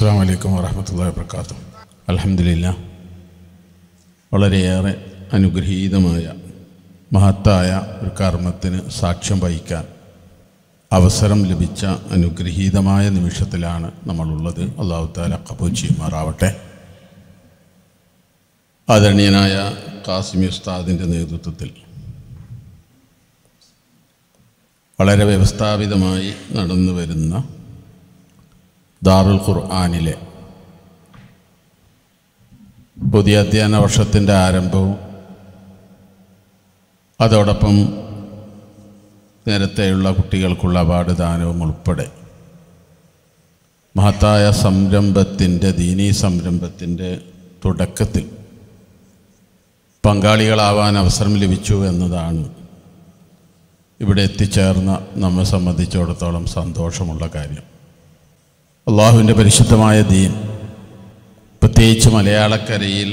അസ്സാം വലൈക്കും വാഹമത്തല്ലാ വാബർക്കാത്തു അലഹമില്ല വളരെയേറെ അനുഗ്രഹീതമായ മഹത്തായ ഒരു കർമ്മത്തിന് സാക്ഷ്യം വഹിക്കാൻ അവസരം ലഭിച്ച അനുഗ്രഹീതമായ നിമിഷത്തിലാണ് നമ്മളുള്ളത് അള്ളാഹു താല കബൂൽ ചെയ്യുമാറാവട്ടെ ആദരണീയനായ കാസിമി ഉസ്താദിൻ്റെ നേതൃത്വത്തിൽ വളരെ വ്യവസ്ഥാപിതമായി നടന്നു വരുന്ന ദാറുൽ ഖുർആാനിലെ പുതിയ അധ്യയന വർഷത്തിൻ്റെ ആരംഭവും അതോടൊപ്പം നേരത്തെയുള്ള കുട്ടികൾക്കുള്ള അവാർഡ് ദാനവും ഉൾപ്പെടെ മഹത്തായ സംരംഭത്തിൻ്റെ ദീനീ സംരംഭത്തിൻ്റെ തുടക്കത്തിൽ പങ്കാളികളാവാൻ അവസരം ലഭിച്ചു എന്നതാണ് ഇവിടെ എത്തിച്ചേർന്ന നമ്മെ സംബന്ധിച്ചിടത്തോളം സന്തോഷമുള്ള കാര്യം അള്ളാഹുവിൻ്റെ പരിശുദ്ധമായ ദീൻ പ്രത്യേകിച്ച് മലയാളക്കരയിൽ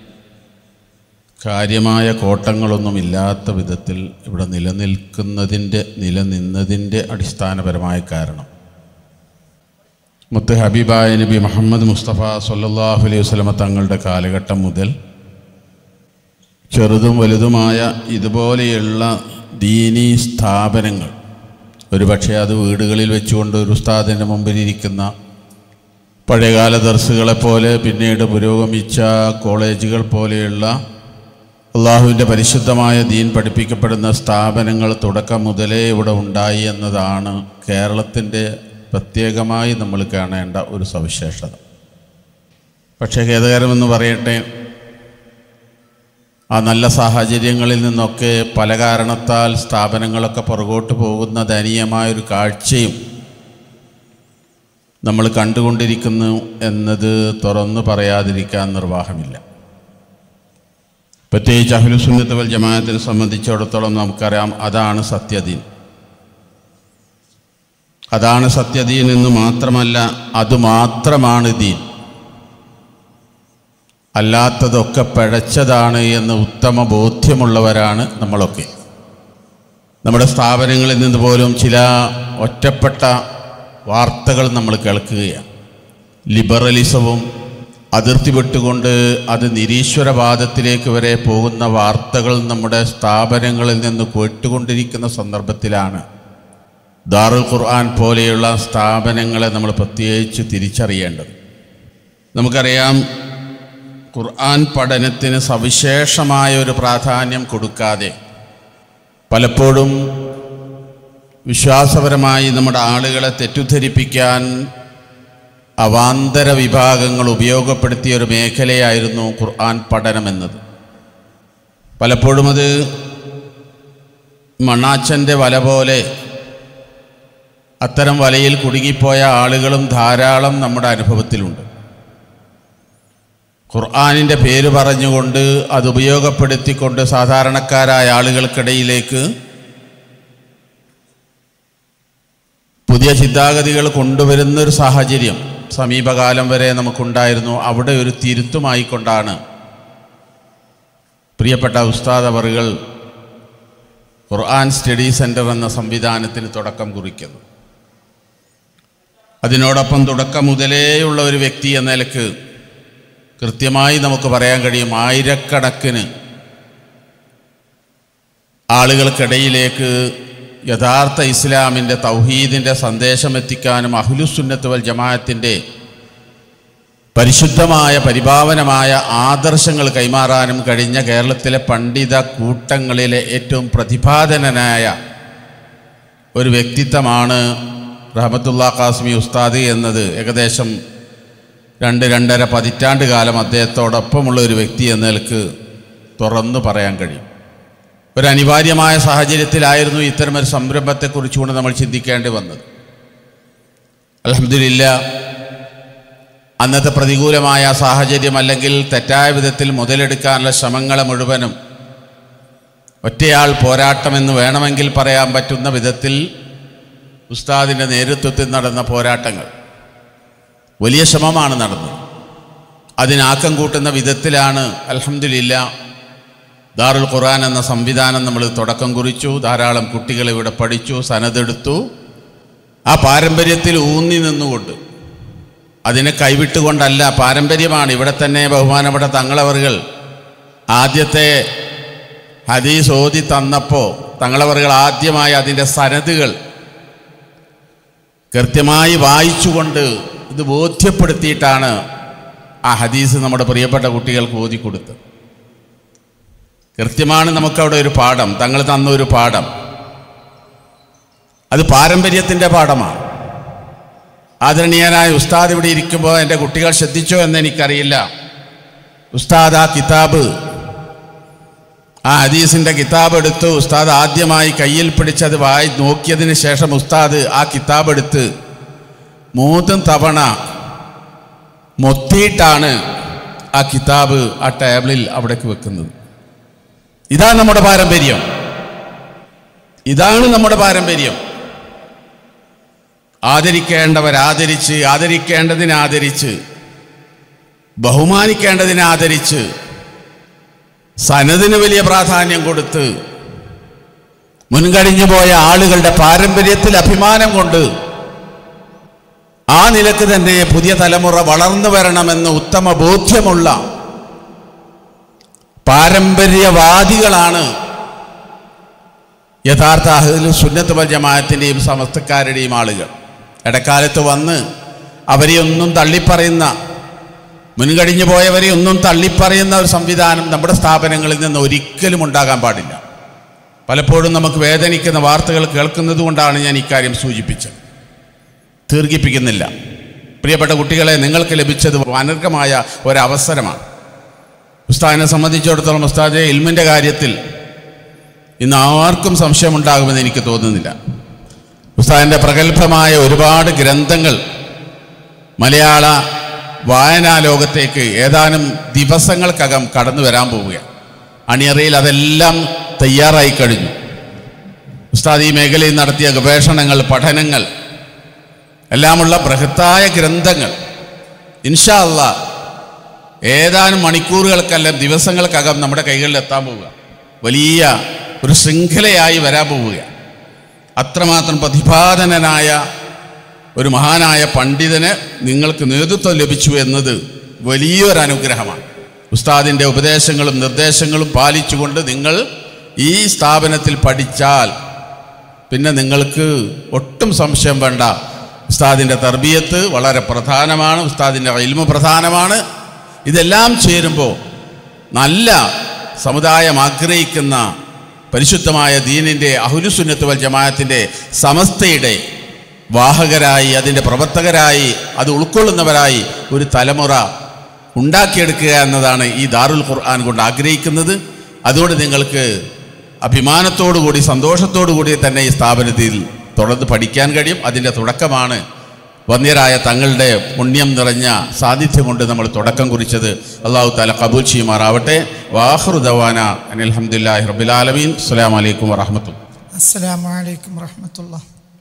കാര്യമായ കോട്ടങ്ങളൊന്നുമില്ലാത്ത വിധത്തിൽ ഇവിടെ നിലനിൽക്കുന്നതിൻ്റെ നിലനിന്നതിൻ്റെ അടിസ്ഥാനപരമായ കാരണം മുത്ത് ഹബീബായ നബി മുഹമ്മദ് മുസ്തഫ സല്ലാഹു അലൈഹി വസ്ലമ തങ്ങളുടെ കാലഘട്ടം മുതൽ ചെറുതും വലുതുമായ ഇതുപോലെയുള്ള ദീനീ സ്ഥാപനങ്ങൾ ഒരുപക്ഷെ അത് വീടുകളിൽ വെച്ചുകൊണ്ട് ഒരു ഉസ്താദിൻ്റെ മുമ്പിലിരിക്കുന്ന പഴയകാല ദർസുകളെപ്പോലെ പിന്നീട് പുരോഗമിച്ച കോളേജുകൾ പോലെയുള്ള അള്ളാഹുവിൻ്റെ പരിശുദ്ധമായ ദീൻ പഠിപ്പിക്കപ്പെടുന്ന സ്ഥാപനങ്ങൾ തുടക്കം മുതലേ ഇവിടെ ഉണ്ടായി എന്നതാണ് കേരളത്തിൻ്റെ പ്രത്യേകമായി നമ്മൾ കാണേണ്ട ഒരു സവിശേഷത പക്ഷേ ഖേദകരമെന്ന് പറയട്ടെ ആ നല്ല സാഹചര്യങ്ങളിൽ നിന്നൊക്കെ പല കാരണത്താൽ സ്ഥാപനങ്ങളൊക്കെ പുറകോട്ട് പോകുന്ന ദയനീയമായൊരു കാഴ്ചയും നമ്മൾ കണ്ടുകൊണ്ടിരിക്കുന്നു എന്നത് തുറന്നു പറയാതിരിക്കാൻ നിർവാഹമില്ല പ്രത്യേകിച്ച് അഹ്ലുസുന്നത്ത് വൽ ജമാഅത്തിനെ സംബന്ധിച്ചിടത്തോളം നമുക്കറിയാം അതാണ് സത്യദീൻ അതാണ് സത്യദീൻ എന്ന് മാത്രമല്ല അതുമാത്രമാണ് ദീൻ അല്ലാത്തതൊക്കെ പിഴച്ചതാണ് എന്ന് ഉത്തമ ബോധ്യമുള്ളവരാണ് നമ്മളൊക്കെ നമ്മുടെ സ്ഥാപനങ്ങളിൽ നിന്ന് പോലും ചില ഒറ്റപ്പെട്ട വാർത്തകൾ നമ്മൾ കേൾക്കുകയാണ് ലിബറലിസവും അതിർത്തി വിട്ടുകൊണ്ട് അത് നിരീശ്വരവാദത്തിലേക്ക് വരെ പോകുന്ന വാർത്തകൾ നമ്മുടെ സ്ഥാപനങ്ങളിൽ നിന്ന് കേട്ടുകൊണ്ടിരിക്കുന്ന സന്ദർഭത്തിലാണ് ദാറുൽ ഖുർആൻ പോലെയുള്ള സ്ഥാപനങ്ങളെ നമ്മൾ പ്രത്യേകിച്ച് തിരിച്ചറിയേണ്ടത് നമുക്കറിയാം ഖുർആൻ പഠനത്തിന് സവിശേഷമായ ഒരു പ്രാധാന്യം കൊടുക്കാതെ പലപ്പോഴും വിശ്വാസപരമായി നമ്മുടെ ആളുകളെ തെറ്റിദ്ധരിപ്പിക്കാൻ അവാന്തര വിഭാഗങ്ങൾ ഉപയോഗപ്പെടുത്തിയ ഒരു മേഖലയായിരുന്നു ഖുർആൻ പഠനമെന്നത് പലപ്പോഴും അത് മണ്ണാച്ചൻ്റെ വല പോലെ അത്തരം വലയിൽ കുടുങ്ങിപ്പോയ ആളുകളും ധാരാളം നമ്മുടെ അനുഭവത്തിലുണ്ട് ഖുർആാനിൻ്റെ പേര് പറഞ്ഞുകൊണ്ട് അത് ഉപയോഗപ്പെടുത്തിക്കൊണ്ട് സാധാരണക്കാരായ ആളുകൾക്കിടയിലേക്ക് പുതിയ ചിന്താഗതികൾ കൊണ്ടുവരുന്ന ഒരു സാഹചര്യം സമീപകാലം വരെ നമുക്കുണ്ടായിരുന്നു അവിടെ ഒരു തിരുത്തുമായിക്കൊണ്ടാണ് പ്രിയപ്പെട്ട ഉസ്താദ് അവറുകൾ ഖുർആൻ സ്റ്റഡി സെൻറ്റർ എന്ന സംവിധാനത്തിന് തുടക്കം കുറിക്കുന്നു അതിനോടൊപ്പം തുടക്കം മുതലേയുള്ള ഒരു വ്യക്തി എന്ന നിലക്ക് കൃത്യമായി നമുക്ക് പറയാൻ കഴിയും ആയിരക്കണക്കിന് ആളുകൾക്കിടയിലേക്ക് യഥാർത്ഥ ഇസ്ലാമിൻ്റെ തൗഹീദിൻ്റെ സന്ദേശം എത്തിക്കാനും അഹ്ലുസുന്നത്ത് വൽ ജമാഅത്തിൻ്റെ പരിശുദ്ധമായ പരിഭാവനമായ ആദർശങ്ങൾ കൈമാറാനും കഴിഞ്ഞ കേരളത്തിലെ പണ്ഡിത കൂട്ടങ്ങളിലെ ഏറ്റവും പ്രതിപാദനനായ ഒരു വ്യക്തിത്വമാണ് റഹമത്തുള്ള കാസ്മി ഉസ്താദ് എന്നത് ഏകദേശം രണ്ട് രണ്ടര പതിറ്റാണ്ട് കാലം അദ്ദേഹത്തോടൊപ്പമുള്ള ഒരു വ്യക്തി എന്ന നിലക്ക് തുറന്നു പറയാൻ കഴിയും ഒരു അനിവാര്യമായ സാഹചര്യത്തിലായിരുന്നു ഇത്തരമൊരു സംരംഭത്തെക്കുറിച്ചുകൊണ്ട് നമ്മൾ ചിന്തിക്കേണ്ടി വന്നത് അലഹമില്ല അന്നത്തെ പ്രതികൂലമായ സാഹചര്യം അല്ലെങ്കിൽ തെറ്റായ വിധത്തിൽ മുതലെടുക്കാനുള്ള ശ്രമങ്ങളെ മുഴുവനും ഒറ്റയാൾ പോരാട്ടമെന്ന് വേണമെങ്കിൽ പറയാൻ പറ്റുന്ന വിധത്തിൽ ഉസ്താദിൻ്റെ നേതൃത്വത്തിൽ നടന്ന പോരാട്ടങ്ങൾ വലിയ ശ്രമമാണ് നടന്നത് അതിനാക്കം കൂട്ടുന്ന വിധത്തിലാണ് അലഹമില്ല ദാറുൽ ഖുർആൻ എന്ന സംവിധാനം നമ്മൾ തുടക്കം കുറിച്ചു ധാരാളം കുട്ടികൾ ഇവിടെ പഠിച്ചു സനതെടുത്തു ആ പാരമ്പര്യത്തിൽ ഊന്നി നിന്നുകൊണ്ട് അതിനെ കൈവിട്ടുകൊണ്ടല്ല പാരമ്പര്യമാണ് ഇവിടെ തന്നെ ബഹുമാനപ്പെട്ട തങ്ങളവറുകൾ ആദ്യത്തെ ഹദീസ് ഓതി തന്നപ്പോൾ തങ്ങളവറുകൾ ആദ്യമായി അതിൻ്റെ സനതുകൾ കൃത്യമായി വായിച്ചുകൊണ്ട് ഇത് ബോധ്യപ്പെടുത്തിയിട്ടാണ് ആ ഹദീസ് നമ്മുടെ പ്രിയപ്പെട്ട കുട്ടികൾക്ക് ഓതി കൊടുത്തത് കൃത്യമാണ് നമുക്കവിടെ ഒരു പാഠം തങ്ങൾ തന്ന ഒരു പാഠം അത് പാരമ്പര്യത്തിൻ്റെ പാഠമാണ് ആദരണീയനായ ഉസ്താദ് ഇവിടെ ഇരിക്കുമ്പോൾ എൻ്റെ കുട്ടികൾ ശ്രദ്ധിച്ചോ എന്ന് എനിക്കറിയില്ല ഉസ്താദ് ആ കിതാബ് ആ ഹദീസിൻ്റെ കിതാബ് എടുത്ത് ഉസ്താദ് ആദ്യമായി കയ്യിൽ പിടിച്ചത് വായി നോക്കിയതിന് ശേഷം ഉസ്താദ് ആ കിതാബ് എടുത്ത് മൂന്നും തവണ മൊത്തിയിട്ടാണ് ആ കിതാബ് ആ ടേബിളിൽ അവിടേക്ക് വെക്കുന്നത് ഇതാണ് നമ്മുടെ പാരമ്പര്യം ഇതാണ് നമ്മുടെ പാരമ്പര്യം ആദരിക്കേണ്ടവർ ആദരിച്ച് ആദരിക്കേണ്ടതിനെ ആദരിച്ച് ബഹുമാനിക്കേണ്ടതിനെ ആദരിച്ച് സനദിന് വലിയ പ്രാധാന്യം കൊടുത്ത് മുൻകഴിഞ്ഞു പോയ ആളുകളുടെ പാരമ്പര്യത്തിൽ അഭിമാനം കൊണ്ട് ആ നിലക്ക് തന്നെ പുതിയ തലമുറ വളർന്നു വരണമെന്ന് ഉത്തമ ബോധ്യമുള്ള പാരമ്പര്യവാദികളാണ് യഥാർത്ഥ അഹ്ലു സുന്നത്ത് വൽ ജമാഅത്തിൻ്റെയും സമസ്തക്കാരുടെയും ആളുകൾ ഇടക്കാലത്ത് വന്ന് അവരെ ഒന്നും തള്ളിപ്പറയുന്ന മുൻകഴിഞ്ഞു പോയവരെ ഒന്നും തള്ളിപ്പറയുന്ന ഒരു സംവിധാനം നമ്മുടെ സ്ഥാപനങ്ങളിൽ നിന്ന് ഒരിക്കലും ഉണ്ടാകാൻ പാടില്ല പലപ്പോഴും നമുക്ക് വേദനിക്കുന്ന വാർത്തകൾ കേൾക്കുന്നത് കൊണ്ടാണ് ഞാൻ ഇക്കാര്യം സൂചിപ്പിച്ചത് ദീർഘിപ്പിക്കുന്നില്ല പ്രിയപ്പെട്ട കുട്ടികളെ നിങ്ങൾക്ക് ലഭിച്ചത് അനർഘമായ ഒരവസരമാണ് ഉസ്താദിനെ സംബന്ധിച്ചിടത്തോളം ഉസ്താദെ ഇൽമിൻ്റെ കാര്യത്തിൽ ഇന്ന് ആർക്കും സംശയമുണ്ടാകുമെന്ന് എനിക്ക് തോന്നുന്നില്ല ഉസ്താദിൻ്റെ പ്രഗത്ഭമായ ഒരുപാട് ഗ്രന്ഥങ്ങൾ മലയാള വായനാ ലോകത്തേക്ക് ഏതാനും ദിവസങ്ങൾക്കകം കടന്നു വരാൻ പോവുകയാണ് അണിയറയിൽ അതെല്ലാം തയ്യാറായി കഴിഞ്ഞു ഉസ്താദ് ഈ മേഖലയിൽ നടത്തിയ ഗവേഷണങ്ങൾ പഠനങ്ങൾ എല്ലാമുള്ള ബൃഹത്തായ ഗ്രന്ഥങ്ങൾ ഇൻഷാ അള്ളാ ഏതാനും മണിക്കൂറുകൾക്കല്ല ദിവസങ്ങൾക്കകം നമ്മുടെ കൈകളിൽ എത്താൻ പോവുക വലിയ ഒരു ശൃംഖലയായി വരാൻ പോവുക അത്രമാത്രം പ്രതിപാദനനായ ഒരു മഹാനായ പണ്ഡിതന് നിങ്ങൾക്ക് നേതൃത്വം ലഭിച്ചു എന്നത് വലിയൊരു അനുഗ്രഹമാണ് ഉസ്താദിൻ്റെ ഉപദേശങ്ങളും നിർദ്ദേശങ്ങളും പാലിച്ചുകൊണ്ട് നിങ്ങൾ ഈ സ്ഥാപനത്തിൽ പഠിച്ചാൽ പിന്നെ നിങ്ങൾക്ക് ഒട്ടും സംശയം വേണ്ട ഉസ്താദിൻ്റെ തർബീയത്ത് വളരെ പ്രധാനമാണ് ഉസ്താദിൻ്റെ ഇൽമ പ്രധാനമാണ് ഇതെല്ലാം ചേരുമ്പോൾ നല്ല സമുദായം ആഗ്രഹിക്കുന്ന പരിശുദ്ധമായ ദീനിൻ്റെ അഹുലുസുന്നത്ത് വൽ ജമാഅത്തിൻ്റെ സമസ്തയുടെ വാഹകരായി അതിൻ്റെ പ്രവർത്തകരായി അത് ഉൾക്കൊള്ളുന്നവരായി ഒരു തലമുറ ഉണ്ടാക്കിയെടുക്കുക എന്നതാണ് ഈ ദാറുൽ ഖുർആൻ കൊണ്ട് ആഗ്രഹിക്കുന്നത് അതുകൊണ്ട് നിങ്ങൾക്ക് അഭിമാനത്തോടു കൂടി സന്തോഷത്തോടു കൂടി തന്നെ ഈ സ്ഥാപനത്തിൽ തുടർന്ന് പഠിക്കാൻ കഴിയും അതിൻ്റെ തുടക്കമാണ് വന്യരായ തങ്ങളുടെ പുണ്യം നിറഞ്ഞ സാന്നിധ്യം കൊണ്ട് നമ്മൾ തുടക്കം കുറിച്ചത് അള്ളാഹു താല കബൂൽ ചെയ്യുമാറാവട്ടെ വാഹ്റു ദവാന അനിൽഹമുല്ലാഹി റബിലാലമീൻ അസ്സാം വലൈക്കും വറഹമത്തു അസ്സലാമു അലൈക്കും വറഹമത്തുള്ള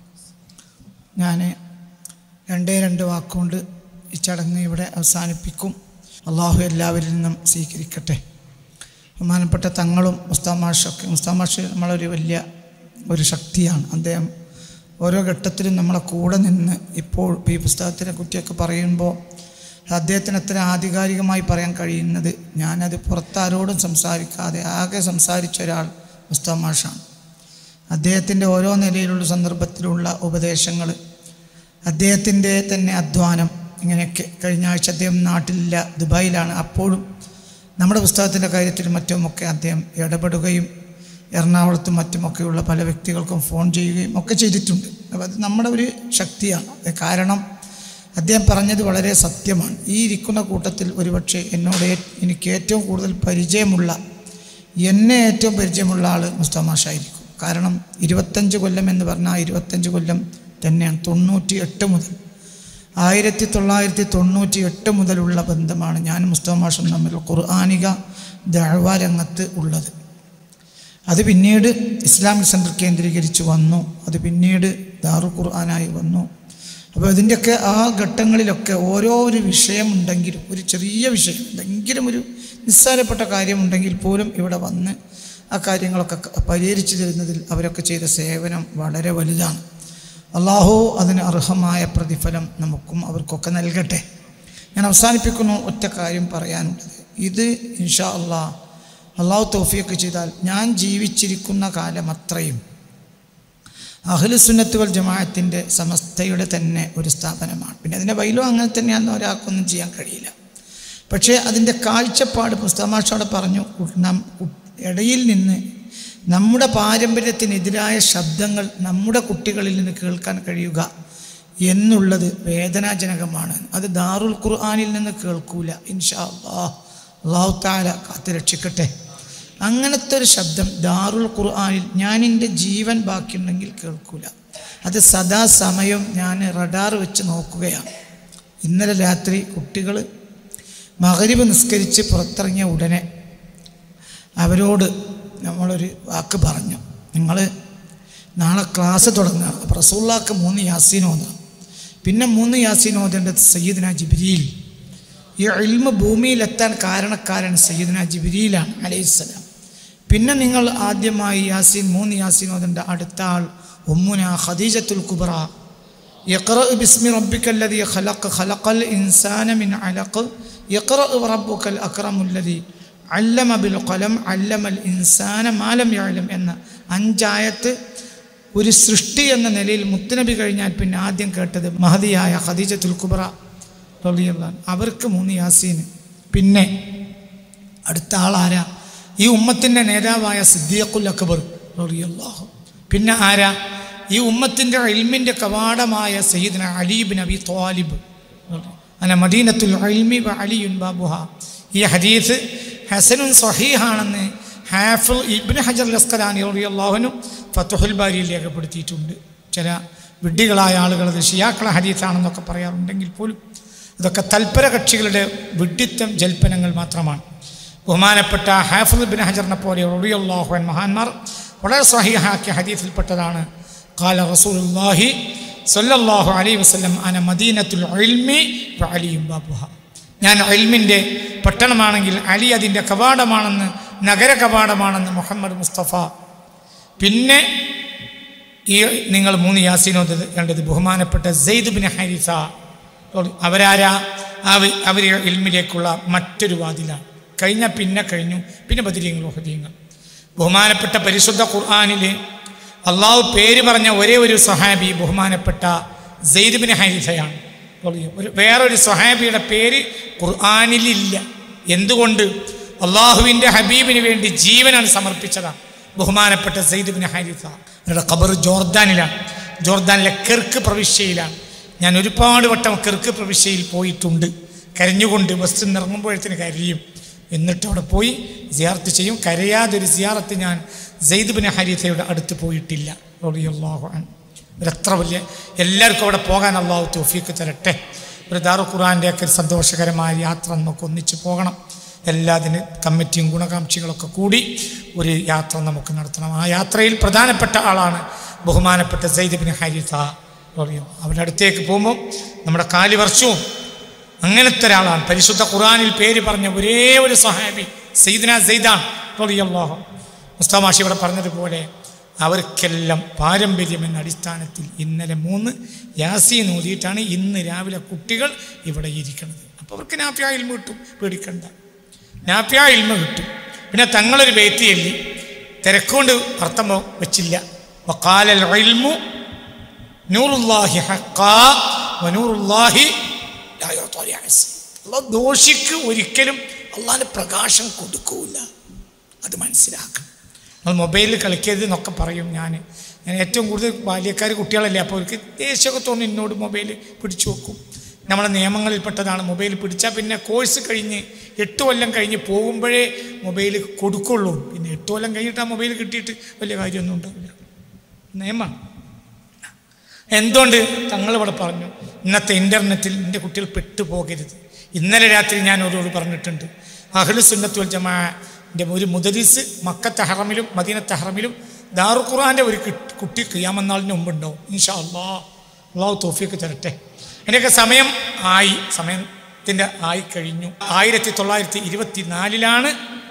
ഞാൻ രണ്ടേ രണ്ട് വാക്കുകൊണ്ട് ഈ ചടങ്ങ് ഇവിടെ അവസാനിപ്പിക്കും അള്ളാഹു എല്ലാവരിൽ നിന്നും സ്വീകരിക്കട്ടെ ബഹുമാനപ്പെട്ട തങ്ങളും മുസ്താമാഷൊക്കെ മുസ്താമാഷ് നമ്മളൊരു വലിയ ഒരു ശക്തിയാണ് അദ്ദേഹം ഓരോ ഘട്ടത്തിലും നമ്മളെ കൂടെ നിന്ന് ഇപ്പോൾ ഈ പുസ്തകത്തിനെ കുറിച്ചൊക്കെ പറയുമ്പോൾ അദ്ദേഹത്തിന് അത്ര ആധികാരികമായി പറയാൻ കഴിയുന്നത് ഞാനത് പുറത്താരോടും സംസാരിക്കാതെ ആകെ സംസാരിച്ച ഒരാൾ മുസ്താമാഷാണ് അദ്ദേഹത്തിൻ്റെ ഓരോ നിലയിലുള്ള സന്ദർഭത്തിലുള്ള ഉപദേശങ്ങൾ അദ്ദേഹത്തിൻ്റെ തന്നെ അധ്വാനം ഇങ്ങനെയൊക്കെ കഴിഞ്ഞ ആഴ്ച അദ്ദേഹം നാട്ടിലില്ല ദുബായിലാണ് അപ്പോഴും നമ്മുടെ പുസ്തകത്തിൻ്റെ കാര്യത്തിലും മറ്റുമൊക്കെ അദ്ദേഹം ഇടപെടുകയും എറണാകുളത്തും മറ്റുമൊക്കെയുള്ള പല വ്യക്തികൾക്കും ഫോൺ ചെയ്യുകയും ഒക്കെ ചെയ്തിട്ടുണ്ട് അപ്പോൾ അത് നമ്മുടെ ഒരു ശക്തിയാണ് അത് കാരണം അദ്ദേഹം പറഞ്ഞത് വളരെ സത്യമാണ് ഈ ഇരിക്കുന്ന കൂട്ടത്തിൽ ഒരുപക്ഷെ എന്നോട് ഏ- എനിക്ക് ഏറ്റവും കൂടുതൽ പരിചയമുള്ള എന്നെ ഏറ്റവും പരിചയമുള്ള ആൾ മുസ്തമാഷായിരിക്കും കാരണം ഇരുപത്തഞ്ച് കൊല്ലം എന്ന് പറഞ്ഞാൽ ഇരുപത്തഞ്ച് കൊല്ലം തന്നെയാണ് തൊണ്ണൂറ്റി എട്ട് മുതൽ ആയിരത്തി തൊള്ളായിരത്തി തൊണ്ണൂറ്റി എട്ട് മുതലുള്ള ബന്ധമാണ് ഞാനും മുസ്തമാഷും തമ്മിൽ ഖുർആാനിക ദഴവ രംഗത്ത് ഉള്ളത് അത് പിന്നീട് ഇസ്ലാമിക് സെൻറ്റർ കേന്ദ്രീകരിച്ച് വന്നു അത് പിന്നീട് ദാറു ഖുർആനായി വന്നു അപ്പോൾ ഇതിൻ്റെയൊക്കെ ആ ഘട്ടങ്ങളിലൊക്കെ ഓരോ ഒരു വിഷയമുണ്ടെങ്കിലും ഒരു ചെറിയ വിഷയം എന്തെങ്കിലും ഒരു നിസ്സാരപ്പെട്ട കാര്യമുണ്ടെങ്കിൽ പോലും ഇവിടെ വന്ന് ആ കാര്യങ്ങളൊക്കെ ക- പരിഹരിച്ചു തരുന്നതിൽ അവരൊക്കെ ചെയ്ത സേവനം വളരെ വലുതാണ് അള്ളാഹു അതിന് അർഹമായ പ്രതിഫലം നമുക്കും അവർക്കൊക്കെ നൽകട്ടെ ഞാൻ അവസാനിപ്പിക്കുന്നു ഒറ്റ കാര്യം പറയാനുള്ളത് ഇത് ഇൻഷാ അള്ളാ അള്ളാഹു തൗഫീഖ് ചെയ്താൽ ഞാൻ ജീവിച്ചിരിക്കുന്ന കാലം അത്രയും അഹ്ലുസുന്നത്ത് വൽ ജമാഅത്തിൻ്റെ സമസ്തയുടെ തന്നെ ഒരു സ്ഥാപനമാണ് പിന്നെ അതിൻ്റെ വൈലോ അങ്ങനെ തന്നെയാണെന്ന് ഒരാൾക്കൊന്നും ചെയ്യാൻ കഴിയില്ല പക്ഷേ അതിൻ്റെ കാഴ്ചപ്പാട് പുസ്തകമാഷോടെ പറഞ്ഞു കു- നം കു- ഇടയിൽ നിന്ന് നമ്മുടെ പാരമ്പര്യത്തിനെതിരായ ശബ്ദങ്ങൾ നമ്മുടെ കുട്ടികളിൽ നിന്ന് കേൾക്കാൻ കഴിയുക എന്നുള്ളത് വേദനാജനകമാണ് അത് ദാറുൽ ഖുർആാനിൽ നിന്ന് കേൾക്കൂല ഇൻഷാ അള്ളാഹ് അള്ളാഹു താല കാത്തു രക്ഷിക്കട്ടെ അങ്ങനത്തെ ഒരു ശബ്ദം ദാറുൽ ഖുർആാനിൽ ഞാൻ എൻ്റെ ജീവൻ ബാക്കിയുണ്ടെങ്കിൽ കേൾക്കൂല അത് സദാസമയം ഞാൻ റഡാർ വെച്ച് നോക്കുകയാണ് ഇന്നലെ രാത്രി കുട്ടികൾ മകരിവ് നിസ്കരിച്ച് പുറത്തിറങ്ങിയ ഉടനെ അവരോട് നമ്മളൊരു വാക്ക് പറഞ്ഞു നിങ്ങൾ നാളെ ക്ലാസ് തുടങ്ങുകയാണ് അപ്പോൾ റസൂള്ളാക്ക് മൂന്ന് യാസീൻ ഓതണം പിന്നെ മൂന്ന് യാസീൻ ഓതേണ്ടത് സയ്യിദ്ന ജിബിരിയിൽ ഈ ഇൽമ ഭൂമിയിലെത്താൻ കാരണക്കാരൻ സയ്യിദ്ന ജിബിരിയിലാണ് അലൈഹിസ്സലാം പിന്നെ നിങ്ങൾ ആദ്യമായി യാസീൻ മൂന്ന് യാസീൻ ഓതേണ്ട അടുത്ത ആൾ ഉമ്മുന ഖദീജത്തുൽ കുബ്ര يقرأ باسم ربك الذي خلق خلق الإنسان من علق يقرأ ربك الأكرم الذي علم بالقلم علم الإنسان ما لم يعلم എന്ന അഞ്ചായത്ത് ഒരു സൃഷ്ടി എന്ന നിലയിൽ മുത്തുനബി കഴിഞ്ഞാൽ പിന്നെ ആദ്യം കേട്ടത് മഹതിയായ ഖദീജത്തുൽ കുബ്ര റളിയല്ലാഹു അൻഹ. അവർക്ക് മൂന്ന് യാസീന് പിന്നെ അടുത്ത ആളാരാ ഈ ഉമ്മത്തിൻ്റെ നേതാവായ സിദ്ദീഖുൽ അക്ബർ റളിയല്ലാഹു പിന്നെ ആരാ ഈ ഉമ്മത്തിൻ്റെ ഇൽമിൻ്റെ കവാടമായ സയ്യിദ്ന അലീബിൻ അബി ത്വാലിബ് അന മദീനത്തുൽ ഇൽമി വ അലിയുൻ ബാബുഹ ഈ ഹദീസ് ഹസനുൻ സഹീഹാണെന്ന് ഹാഫിൾ ഇബ്നു ഹജർ ലസ്കലാനി റളിയല്ലാഹുനു ഫത്തുഹുൽ ബാരിയിൽ രേഖപ്പെടുത്തിയിട്ടുണ്ട് ചില വിഡ്ഢികളായ ആളുകൾ അത് ഷിയാക്കള ഹദീസാണെന്നൊക്കെ പറയാറുണ്ടെങ്കിൽ പോലും ഇതൊക്കെ തൽപര കക്ഷികളുടെ വിഡ്ഢിത്തം ജൽപ്പനങ്ങൾ മാത്രമാണ് ബഹുമാനപ്പെട്ട ഹാഫിദ് ബിൻ ഹജറിനെ പോലെ റബിയുള്ളാഹുൻ മഹാന്മാർ വളരെ സഹിഹാക്കിയ ഹദീസിൽപ്പെട്ടതാണ് കാല റസൂലുള്ളാഹി സല്ലല്ലാഹു അലൈഹി വസല്ലം അന മദീനത്തുൽ ഇൽമി വ അലിയും ബാബുഹ ഞാൻ ഇൽമിൻ്റെ പട്ടണമാണെങ്കിൽ അലി അതിൻ്റെ കവാടമാണെന്ന് നഗര കവാടമാണെന്ന് മുഹമ്മദ് മുസ്തഫ പിന്നെ ഈ നിങ്ങൾ മൂന്ന് യാസീനോദ് കണ്ടത് ബഹുമാനപ്പെട്ട സെയ്ദ് ബിൻ ഹരിസ അവരാരാ അവർ അവർ ഇൽമിലേക്കുള്ള മറ്റൊരു വാതിലാണ് കഴിഞ്ഞ പിന്നെ കഴിഞ്ഞു പിന്നെ ബദിരീങ്ങൾ ഹുദീങ്ങൾ ബഹുമാനപ്പെട്ട പരിശുദ്ധ ഖുർആാനിൽ അള്ളാഹു പേര് പറഞ്ഞ ഒരേ ഒരു സഹാബി ബഹുമാനപ്പെട്ട സെയ്ദ് ബിൻ ഹരിസയാണ് ഒരു വേറൊരു സഹാബിയുടെ പേര് ഖുർആാനിലില്ല എന്തുകൊണ്ട് അള്ളാഹുവിൻ്റെ ഹബീബിന് വേണ്ടി ജീവനാണ് സമർപ്പിച്ചതാണ് ബഹുമാനപ്പെട്ട സെയ്ദ് ബിൻ ഹാരിസ അവരുടെ ഖബർ ജോർദാനിലാണ് ജോർദാനിലെ കെർക്ക് പ്രവിശ്യയിലാണ് ഞാൻ ഒരുപാട് വട്ടം കെർക്ക് പ്രവിശ്യയിൽ പോയിട്ടുണ്ട് കരഞ്ഞുകൊണ്ട് ബസ്സിൽ നിന്ന് ഇറങ്ങുമ്പോഴത്തേന് കരയും എന്നിട്ട് അവിടെ പോയി സിയാർത്ത് ചെയ്യും കരയാതൊരു സിയാറത്ത് ഞാൻ സെയ്ദ് ബിൻ ഹരീസയുടെ അടുത്ത് പോയിട്ടില്ല റളിയല്ലാഹു അൻഹു. ഒരത്ര വലിയ എല്ലാവർക്കും അവിടെ പോകാൻ അള്ളാഹു തോഫീക്ക് തരട്ടെ ഒരു ദാറു ഖുറാൻ്റെ ഒക്കെ സന്തോഷകരമായ യാത്ര നമുക്ക് ഒന്നിച്ച് പോകണം എല്ലാതിന് കമ്മിറ്റിയും ഗുണകാംക്ഷികളൊക്കെ കൂടി ഒരു യാത്ര നമുക്ക് നടത്തണം ആ യാത്രയിൽ പ്രധാനപ്പെട്ട ആളാണ് ബഹുമാനപ്പെട്ട സെയ്ദ് ബിൻ ഹരിത പറയും അവരുടെ അടുത്തേക്ക് പോകുമ്പോൾ നമ്മുടെ കാലി വർഷവും അങ്ങനത്തെ ഒരാളാണ് പരിശുദ്ധ ഖുറാനിൽ പേര് പറഞ്ഞ ഒരേ ഒരു സഹാബി സെയ്ദിന സെയ്ദാൻ റളിയല്ലാഹു മുസ്തമാഷി ഇവിടെ പറഞ്ഞതുപോലെ അവർക്കെല്ലാം പാരമ്പര്യം എന്ന അടിസ്ഥാനത്തിൽ ഇന്നലെ മൂന്ന് യാസീൻ ഓതിയിട്ടാണ് ഇന്ന് രാവിലെ കുട്ടികൾ ഇവിടെ ഇരിക്കുന്നത് അപ്പോൾ അവർക്ക് നാപ്യ ഇൽമ കിട്ടും പേടിക്കണ്ട നാപ്യ ഇൽമ കിട്ടും പിന്നെ തങ്ങളൊരു ബേത്തി എല്ലി തിരക്കുകൊണ്ട് അർത്ഥം വെച്ചില്ല വക്കാലൽ ഇൽമു നൂറുല്ലാഹി ഹക്കാ വനൂറുല്ലാഹി ലാ യുഅ്താ ലിഅസി. അള്ളാഹ് ദോഷിക്ക് ഒരിക്കലും അള്ളാഹിൻ്റെ പ്രകാശം കൊടുക്കൂല അത് മനസ്സിലാക്കണം നമ്മൾ മൊബൈലിൽ കളിക്കരുത് എന്നൊക്കെ പറയും ഞാൻ ഞാൻ ഏറ്റവും കൂടുതൽ ബാല്യക്കാർ കുട്ടികളല്ലേ അപ്പോൾ അവർക്ക് ദേഷ്യമൊക്കെ തോന്നി എന്നോട് മൊബൈൽ പിടിച്ചു വെക്കും നമ്മളെ നിയമങ്ങളിൽപ്പെട്ടതാണ് മൊബൈൽ പിടിച്ചാൽ പിന്നെ കോഴ്സ് കഴിഞ്ഞ് എട്ട് കൊല്ലം കഴിഞ്ഞ് പോകുമ്പോഴേ മൊബൈൽ കൊടുക്കുള്ളൂ പിന്നെ എട്ട് കൊല്ലം കഴിഞ്ഞിട്ട് ആ മൊബൈൽ കിട്ടിയിട്ട് വലിയ കാര്യമൊന്നും ഉണ്ടാവില്ല നിയമമാണ് എന്തുകൊണ്ട് തങ്ങളിവിടെ പറഞ്ഞു ഇന്നത്തെ ഇൻ്റർനെറ്റിൽ എൻ്റെ കുട്ടികൾ പെട്ടുപോകരുത് ഇന്നലെ രാത്രി ഞാൻ അവരോട് പറഞ്ഞിട്ടുണ്ട് അഹ്ലു സുന്നത്തുൽ ജമാൻ്റെ ഒരു മുദരിസ് മക്കത്തെ ഹറമിലും മദീനത്തെ ഹറമിലും ദാറു ഖുറാൻ്റെ ഒരു കി- കുട്ടി ക്രിയാമന്നാളിന് മുമ്പുണ്ടാവും ഇൻഷാ അള്ളാ അള്ളാഹു തോഫിയൊക്കെ തരട്ടെ എൻ്റെയൊക്കെ സമയം ആയി സമയത്തിൻ്റെ ആയി കഴിഞ്ഞു ആയിരത്തി തൊള്ളായിരത്തി ഇരുപത്തി നാലിലാണ്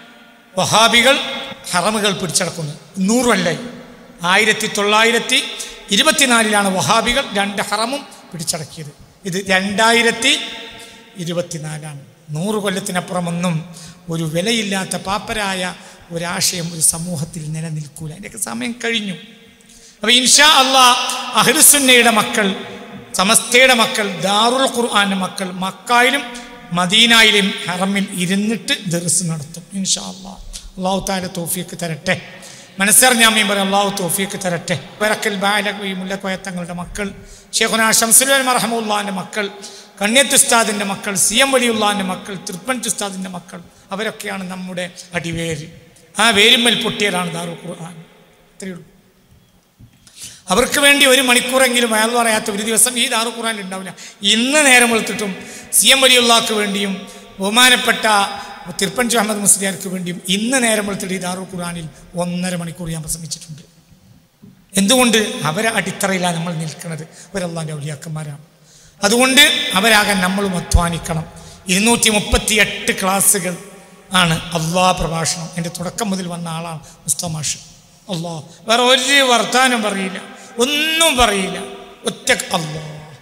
വഹാബികൾ ഹറമുകൾ പിടിച്ചടക്കുന്നത് നൂറല്ലേ ആയിരത്തി തൊള്ളായിരത്തി ഇരുപത്തിനാലിലാണ് വഹാബികൾ രണ്ട് ഹറമും പിടിച്ചടക്കിയത് ഇത് രണ്ടായിരത്തി ഇരുപത്തിനാലാണ് നൂറ് കൊല്ലത്തിനപ്പുറമൊന്നും ഒരു വിലയില്ലാത്ത പാപ്പരായ ഒരാശയം ഒരു സമൂഹത്തിൽ നിലനിൽക്കൂല അതിൻ്റെയൊക്കെ സമയം കഴിഞ്ഞു അപ്പൊ ഇൻഷാ അള്ളാ അഹ്ലുസുന്നയുടെ മക്കൾ സമസ്തയുടെ മക്കൾ ദാറുൽ ഖുർആന്റെ മക്കൾ മക്കായിലും മദീനായിലും ഹറമിൽ ഇരുന്നിട്ട് ദർസ് നടത്തും ഇൻഷാ അള്ളാ അള്ളാഹു താല തോഫിയൊക്കെ തരട്ടെ മനസ്സറിഞ്ഞാമയും പറയും അള്ളാഹു തോഫിയൊക്കെ തരട്ടെ വരക്കൽ ബാലക് മുല്ലക്കോയ തങ്ങളുടെ മക്കൾ ഷെയ്ഖുന ഷംസുൽ മറഹമുല്ലാന്റെ മക്കൾ കണ്യത്ത് ഉസ്താദിന്റെ മക്കൾ സി എം വലിയുള്ളാന്റെ മക്കൾ തൃപ്പൻ ഉസ്താദിന്റെ മക്കൾ അവരൊക്കെയാണ് നമ്മുടെ അടിവേര് ആ വേരുമ്മൽ പൊട്ടിയതാണ് ദാറുൽ ഖുർആൻ അത്രയേ ഉള്ളൂ അവർക്ക് വേണ്ടി ഒരു മണിക്കൂറെങ്കിലും അയാൾ പറയാത്ത ഒരു ദിവസം ഈ ദാറു ഖുറാൻ ഉണ്ടാവില്ല ഇന്ന് നേരം വെളുത്തിട്ടും സി എം വലിയുള്ളാക്ക് വേണ്ടിയും ബഹുമാനപ്പെട്ട തിരുപ്പഞ്ചു അഹമ്മദ് മുസ്ലിയാർക്ക് വേണ്ടിയും ഇന്ന് നേരം വെളുത്തിട്ട് ഈ ദാറു ഖുറാനിൽ ഒന്നര മണിക്കൂർ ഞാൻ പ്രസംഗിച്ചിട്ടുണ്ട് എന്തുകൊണ്ട് അവരെ അടിത്തറയിലാണ് നമ്മൾ നിൽക്കുന്നത് അവരല്ലാൻ്റെ ഔലിയാക്കന്മാരാണ് അതുകൊണ്ട് അവരാകാൻ നമ്മളും അധ്വാനിക്കണം ഇരുന്നൂറ്റി മുപ്പത്തി എട്ട് ക്ലാസ്സുകൾ ആണ് അള്ളാ പ്രഭാഷണം എൻ്റെ തുടക്കം മുതൽ വന്ന ആളാണ് മുസ്തമാഷ് അള്ളാ വേറെ ഒരു വർത്താനം പറയില്ല ഒന്നും പറയില്ല ഒറ്റ അള്ളാ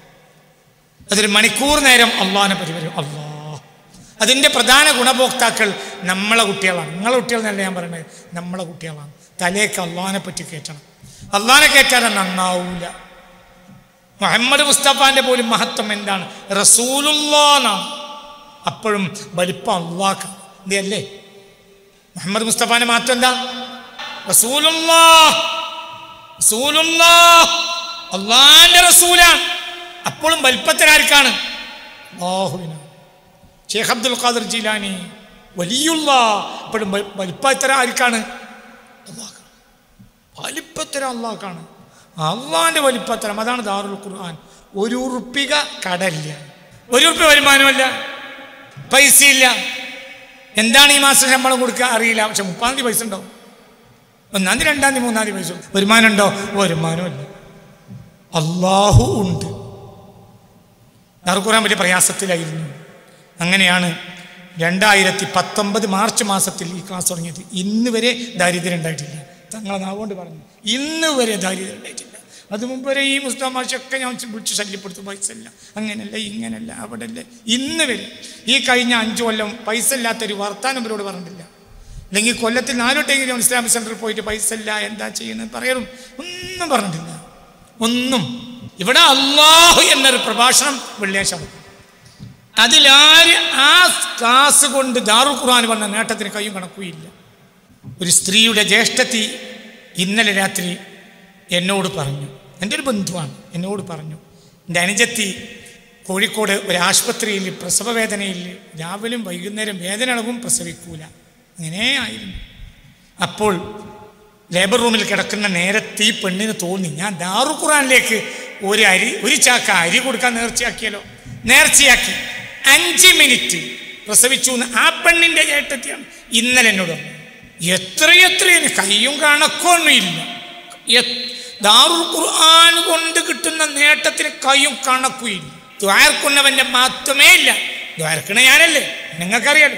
അതൊരു മണിക്കൂർ നേരം അള്ളാഹിനെ പരിപാടി അള്ളാ അതിൻ്റെ പ്രധാന ഗുണഭോക്താക്കൾ നമ്മളെ കുട്ടികളാണ് നിങ്ങളെ കുട്ടികൾ എന്നല്ല ഞാൻ പറയുന്നത് നമ്മളെ കുട്ടികളാണ് തലേക്ക് അള്ളാഹിനെ പറ്റി കയറ്റണം അള്ളാഹിനെ കയറ്റാതെ നന്നാവൂല മുഹമ്മദ് മുസ്തഫാന്റെ പോലും മഹത്വം എന്താണ് റസൂലുള്ളാന്നാണ് അപ്പോഴും വലിപ്പം അള്ളാഹ് ഇതല്ലേ മുഹമ്മദ് മുസ്തഫാന്റെ മഹത്വം എന്താ റസൂലുള്ളാ റസൂലുള്ളാ അള്ളാന്റെ റസൂലാണ് അപ്പോഴും വലിപ്പത്തിനാർക്കാണ് അള്ളാഹുവിനാണ് ഷേഖ് അബ്ദുൽ ഖാദർ ജീലാനി വലിയുള്ള അപ്പോഴും വലിപ്പത്തര ആർക്കാണ് അള്ളാഹ് വലിപ്പത്തരം അള്ളാഹ്ക്കാണ് അള്ളാഹിന്റെ വലിപ്പത്തരം അതാണ് ദാറുൽ ഖുർആൻ ഒരു ഉറുപ്പിക കടല്ല ഒരു ഉറുപ്പിക വരുമാനമല്ല പൈസയില്ല എന്താണ് ഈ മാസം ശമ്പളം കൊടുക്കുക അറിയില്ല പക്ഷെ മുപ്പാം തീയതി പൈസ ഉണ്ടാവും ഒന്നാം തീയതി രണ്ടാം തീയതി മൂന്നാം തീയതി പൈസ കൊടുക്കും. വരുമാനം ഉണ്ടോ വരുമാനമില്ല അള്ളാഹു ഉണ്ട് ദാറുൽ ഖുർആൻ വലിയ പ്രയാസത്തിലായിരുന്നു അങ്ങനെയാണ് രണ്ടായിരത്തി പത്തൊമ്പത് മാർച്ച് മാസത്തിൽ ഈ ക്ലാസ് തുടങ്ങിയത് ഇന്ന് വരെ ദാരിദ്ര്യം ഉണ്ടായിട്ടില്ല തങ്ങളെ നാവുകൊണ്ട് പറഞ്ഞു ഇന്ന് വരെ ദാരിദ്ര്യം ഉണ്ടായിട്ടില്ല അത് മുമ്പ് വരെ ഈ മുസ്ലിം ഭാഷയൊക്കെ ഞാൻ വിളിച്ച് ശല്യപ്പെടുത്തും പൈസ ഇല്ല അങ്ങനല്ല ഇങ്ങനല്ല അവിടെ അല്ല ഇന്ന് വരെ ഈ കഴിഞ്ഞ അഞ്ചു കൊല്ലം പൈസ ഇല്ലാത്തൊരു വർത്താനം ഇവരോട് പറഞ്ഞിട്ടില്ല അല്ലെങ്കിൽ കൊല്ലത്തിൽ നാലോട്ടെങ്കിലും ഇസ്ലാമിക് സെന്ററിൽ പോയിട്ട് പൈസ ഇല്ല എന്താ ചെയ്യുന്നത് പറയണം ഒന്നും പറഞ്ഞിട്ടില്ല ഒന്നും ഇവിടെ അള്ളാഹു എന്നൊരു പ്രഭാഷണം വെള്ളിയാഴ്ച നടക്കും. അതിലാര് ആ ക്ലാസ് കൊണ്ട് ദാറുൽ ഖുർആൻ വന്ന നേട്ടത്തിന് കയ്യും കണക്കുകയില്ല ഒരു സ്ത്രീയുടെ ജ്യേഷ്ഠത്തി ഇന്നലെ രാത്രി എന്നോട് പറഞ്ഞു എൻ്റെ ഒരു ബന്ധുവാണ് എന്നോട് പറഞ്ഞു എൻ്റെ അനുജത്തി കോഴിക്കോട് ഒരു ആശുപത്രിയിൽ പ്രസവ വേദനയിൽ രാവിലെയും വൈകുന്നേരം വേദന അളവും പ്രസവിക്കൂല അങ്ങനെ ആയിരുന്നു അപ്പോൾ ലേബർ റൂമിൽ കിടക്കുന്ന നേരത്തെ ഈ പെണ്ണിന് തോന്നി ഞാൻ ദാറു ഖുറാനിലേക്ക് ഒരു അരി ഒരു ചാക്ക അരി കൊടുക്കാൻ നേർച്ചയാക്കിയല്ലോ നേർച്ചയാക്കി അഞ്ച് മിനിറ്റ് പ്രസവിച്ചു എന്ന് ആ പെണ്ണിന്റെ ചേട്ടത്തിയാണ് ഇന്നലെ എന്നോട് പറഞ്ഞു എത്രയെത്ര കയ്യും കണക്കൊന്നും ഇല്ല എ- ദാറുൽ ഖുർആൻ കൊണ്ട് കിട്ടുന്ന നേട്ടത്തിന് കയ്യും കണക്കും ഇല്ല ദ്വാരക്കുന്നവന്റെ മാത്രമേ ഇല്ല ദ്വാരക്കണ ഞാനല്ലേ നിങ്ങൾക്കറിയാലോ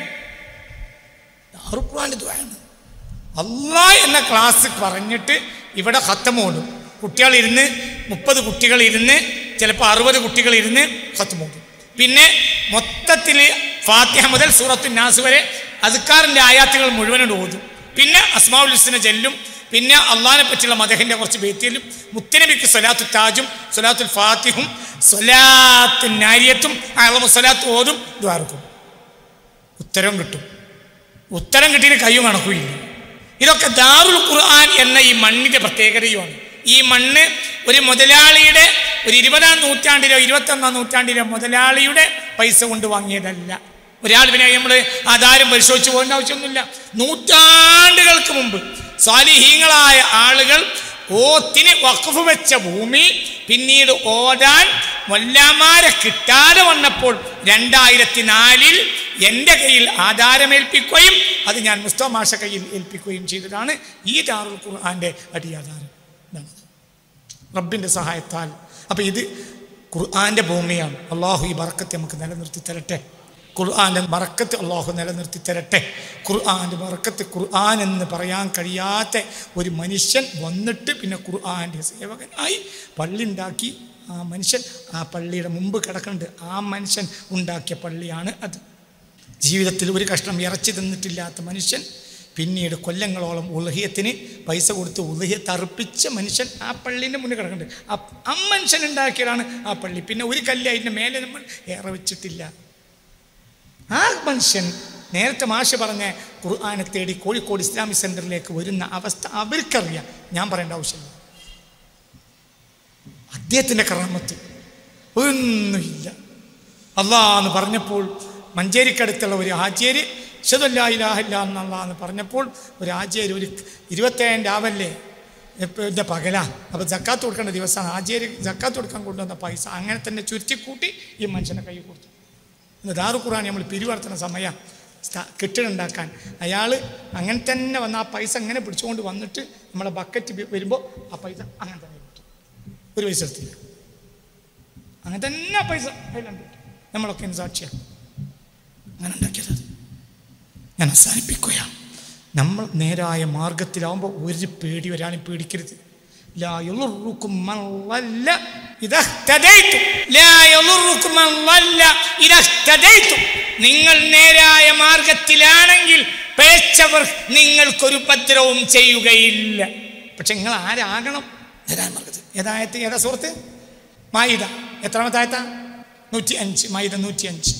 ദാറുൽ ഖുർആന്റെ ദ്വാരാണ് അള്ളാ എന്ന ക്ലാസ് പറഞ്ഞിട്ട് ഇവിടെ ഹത്തമോടും കുട്ടികൾ ഇരുന്ന് മുപ്പത് കുട്ടികൾ ഇരുന്ന് ചിലപ്പോൾ അറുപത് കുട്ടികൾ ഇരുന്ന് ഹത്തമോടും പിന്നെ മൊത്തത്തിൽ ഫാത്തിഹ മുതൽ സൂറത്തു നാസ് വരെ അദ്ക്കാറിൻ്റെ ആയാത്തുകൾ മുഴുവനും ഓതും പിന്നെ അസ്മാഉൽ ഹുസ്ന ചെല്ലും പിന്നെ അള്ളാഹിനെ പറ്റിയുള്ള മദഹിൻ്റെ കുറച്ച് ബേത്തിയിലും മുത്തനബിക്ക് സ്വലാത്തു താജും സ്വലാത്തുൽ ഫാത്തിഹും സ്വലാത്തു നാരിയത്തും അളമു സ്വലാത്ത് ഓതും ദ്വാർക്കും ഉത്തരം കിട്ടും ഉത്തരം കിട്ടിയതിന് കയ്യും കണക്കുമില്ല ഇതൊക്കെ ദാറുൽ ഖുർആൻ എന്ന ഈ മണ്ണിന്റെ പ്രത്യേകതയുമാണ് ഈ മണ്ണ് ഒരു മുതലാളിയുടെ ഒരു ഇരുപതാം നൂറ്റാണ്ടിലോ ഇരുപത്തൊന്നാം നൂറ്റാണ്ടിലോ മുതലാളിയുടെ പൈസ കൊണ്ട് വാങ്ങിയതല്ല ഒരാൾ പിന്നെ നമ്മൾ ആധാരം പരിശോധിച്ച് പോകേണ്ട ആവശ്യമൊന്നുമില്ല നൂറ്റാണ്ടുകൾക്ക് മുമ്പ് സ്വാലിഹീങ്ങളായ ആളുകൾ ഓത്തിന് വഖഫ് വെച്ച ഭൂമി പിന്നീട് ഓടാൻ മൊല്ലാമാരെ കിട്ടാതെ വന്നപ്പോൾ രണ്ടായിരത്തി നാലിൽ എൻ്റെ കയ്യിൽ ആധാരമേൽപ്പിക്കുകയും അത് ഞാൻ മുസ്തഫ മാഷ കയ്യിൽ ഏൽപ്പിക്കുകയും ചെയ്തതാണ് ഈ ദാറുൽ ഖുർആന്റെ അടിയാധാരം ഇതാണ് റബ്ബിൻ്റെ സഹായത്താൽ അപ്പം ഇത് ഖുർആന്റെ ഭൂമിയാണ് അള്ളാഹു ഈ ബർക്കത്തെ നമുക്ക് നിലനിർത്തി തരട്ടെ ഖുർആാൻ്റെ മറക്കത്ത് അള്ളാഹു നിലനിർത്തി തരട്ടെ ഖുർആാൻ്റെ മറക്കത്ത് ഖുർആൻ എന്ന് പറയാൻ കഴിയാത്ത ഒരു മനുഷ്യൻ വന്നിട്ട് പിന്നെ ഖുർആാൻ്റെ സേവകനായി പള്ളി ഉണ്ടാക്കി ആ മനുഷ്യൻ ആ പള്ളിയുടെ മുമ്പ് കിടക്കുന്നുണ്ട് ആ മനുഷ്യൻ ഉണ്ടാക്കിയ പള്ളിയാണ് അത് ജീവിതത്തിൽ ഒരു കഷ്ണം ഇറച്ചി തിന്നിട്ടില്ലാത്ത മനുഷ്യൻ പിന്നീട് കൊല്ലങ്ങളോളം ഉലഹിയത്തിന് പൈസ കൊടുത്ത് ഉലഹിയത്ത് അർപ്പിച്ച മനുഷ്യൻ ആ പള്ളീൻ്റെ മുന്നിൽ കിടക്കുന്നുണ്ട് ആ ആ മനുഷ്യൻ ഉണ്ടാക്കിയതാണ് ആ പള്ളി പിന്നെ ഒരു കല്ല് അതിൻ്റെ മേലെ നമ്മൾ ഏറെ വെച്ചിട്ടില്ല ആ മനുഷ്യൻ നേരത്തെ മാഷ് പറഞ്ഞ ഖുർആാനെ തേടി കോഴിക്കോട് ഇസ്ലാമിക് സെൻറ്ററിലേക്ക് വരുന്ന അവസ്ഥ അവർക്കറിയാം ഞാൻ പറയേണ്ട ആവശ്യമില്ല അദ്ദേഹത്തിൻ്റെ കറാമത്ത് ഒന്നുമില്ല അള്ളാ എന്ന് പറഞ്ഞപ്പോൾ മഞ്ചേരിക്കടുത്തുള്ള ഒരു ആചേരി ഷദല്ലാഹില്ല എന്ന് പറഞ്ഞപ്പോൾ ഒരു ആചേരി ഒരു ഇരുപത്തേഴാം രാവല്ലേ എൻ്റെ പകലാ അപ്പോൾ ജക്കാത്ത് കൊടുക്കേണ്ട ദിവസമാണ് ആചേരി ജക്കാത്ത് കൊടുക്കാൻ കൊണ്ടുവന്ന പൈസ അങ്ങനെ തന്നെ ചുരുട്ടിക്കൂട്ടി ഈ മനുഷ്യനെ കൈ കൊടുത്തു ഇന്ന് ദാറു ഖുറാൻ നമ്മൾ പിരിവർത്തന സമയം കെട്ടിടം ഉണ്ടാക്കാൻ അയാൾ അങ്ങനെ തന്നെ വന്ന് ആ പൈസ അങ്ങനെ പിടിച്ചുകൊണ്ട് വന്നിട്ട് നമ്മളെ ബക്കറ്റ് വരുമ്പോൾ ആ പൈസ അങ്ങനെ തന്നെ കൊടുത്തു ഒരു പൈസ എടുത്തില്ല അങ്ങനെ തന്നെ ആ പൈസ അതിലുണ്ട് നമ്മളൊക്കെ ഇന്ന് സാക്ഷിയാണ് അങ്ങനെ ഉണ്ടാക്കിയത് അത്. ഞാൻ അവസാനിപ്പിക്കുകയാണ് നമ്മൾ നേരായ മാർഗത്തിലാവുമ്പോൾ ഒരു പേടി ഒരാളും പേടിക്കരുത് لا يضركم من ضل إذا اهتديتم لا يضركم من ضل إذا اهتديتم നിങ്ങൾ നേരായ മാർഗത്തിലാണെങ്കിൽ പേച്ചവർ നിങ്ങൾക്കൊരു ഉപദ്രവവും ചെയ്യുകയില്ല പക്ഷെ നിങ്ങൾ ആരാകണം നേരായ മാർഗത്തിൽ ഏതായത് ഏതാ സുഹൃത്ത് മായിത എത്രാമത്തെ ആയത്താ നൂറ്റി അഞ്ച് മായിത നൂറ്റി അഞ്ച്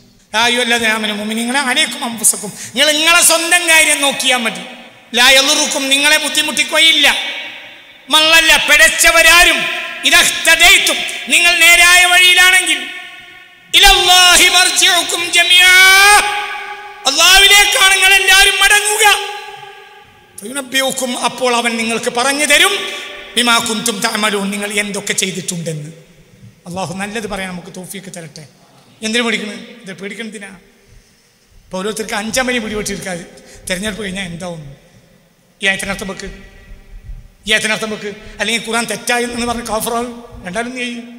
നിങ്ങളെ അനേക്കും അമ്പസക്കും നിങ്ങൾ നിങ്ങളെ സ്വന്തം കാര്യം നോക്കിയാൽ മതി ലായലുറുക്കും നിങ്ങളെ ബുദ്ധിമുട്ടിക്കുകയില്ല മള്ളല്ല പിഴച്ചവരാരും ഇതഹ്തദൈത്തും നിങ്ങൾ നേരായ വഴിയിലാണെങ്കിൽ ഇലല്ലാഹി മർജിഉക്കും ജമിയാ അള്ളാഹുവിലേക്കാണ് നിങ്ങൾ എല്ലാവരും മടങ്ങുക ഫയുനബ്ബിഉക്കും അപ്പോൾ അവൻ നിങ്ങൾക്ക് പറഞ്ഞു തരും ബിമാ കുന്തും തഅമലൂൻ നിങ്ങൾ എന്തൊക്കെ ചെയ്തിട്ടുണ്ടെന്ന് അള്ളാഹു നല്ലത് പറയാൻ നമുക്ക് തോഫിയൊക്കെ തരട്ടെ എന്തിനു പേടിക്കണം ഇത് പേടിക്കണതിനാ ഇപ്പോൾ ഓരോരുത്തർക്ക് അഞ്ചാം മണി പിടിപെട്ടിരിക്കാതെ തിരഞ്ഞെടുപ്പ് കഴിഞ്ഞാൽ എന്താവും ഈ ആയത്തിനർത്ഥം വെക്ക് ഈ ആയത്തിനർത്ഥം വെക്ക് അല്ലെങ്കിൽ ഖുറാൻ തെറ്റായി എന്ന് പറഞ്ഞ് കാഫറാവും രണ്ടാലും നീ ചെയ്യും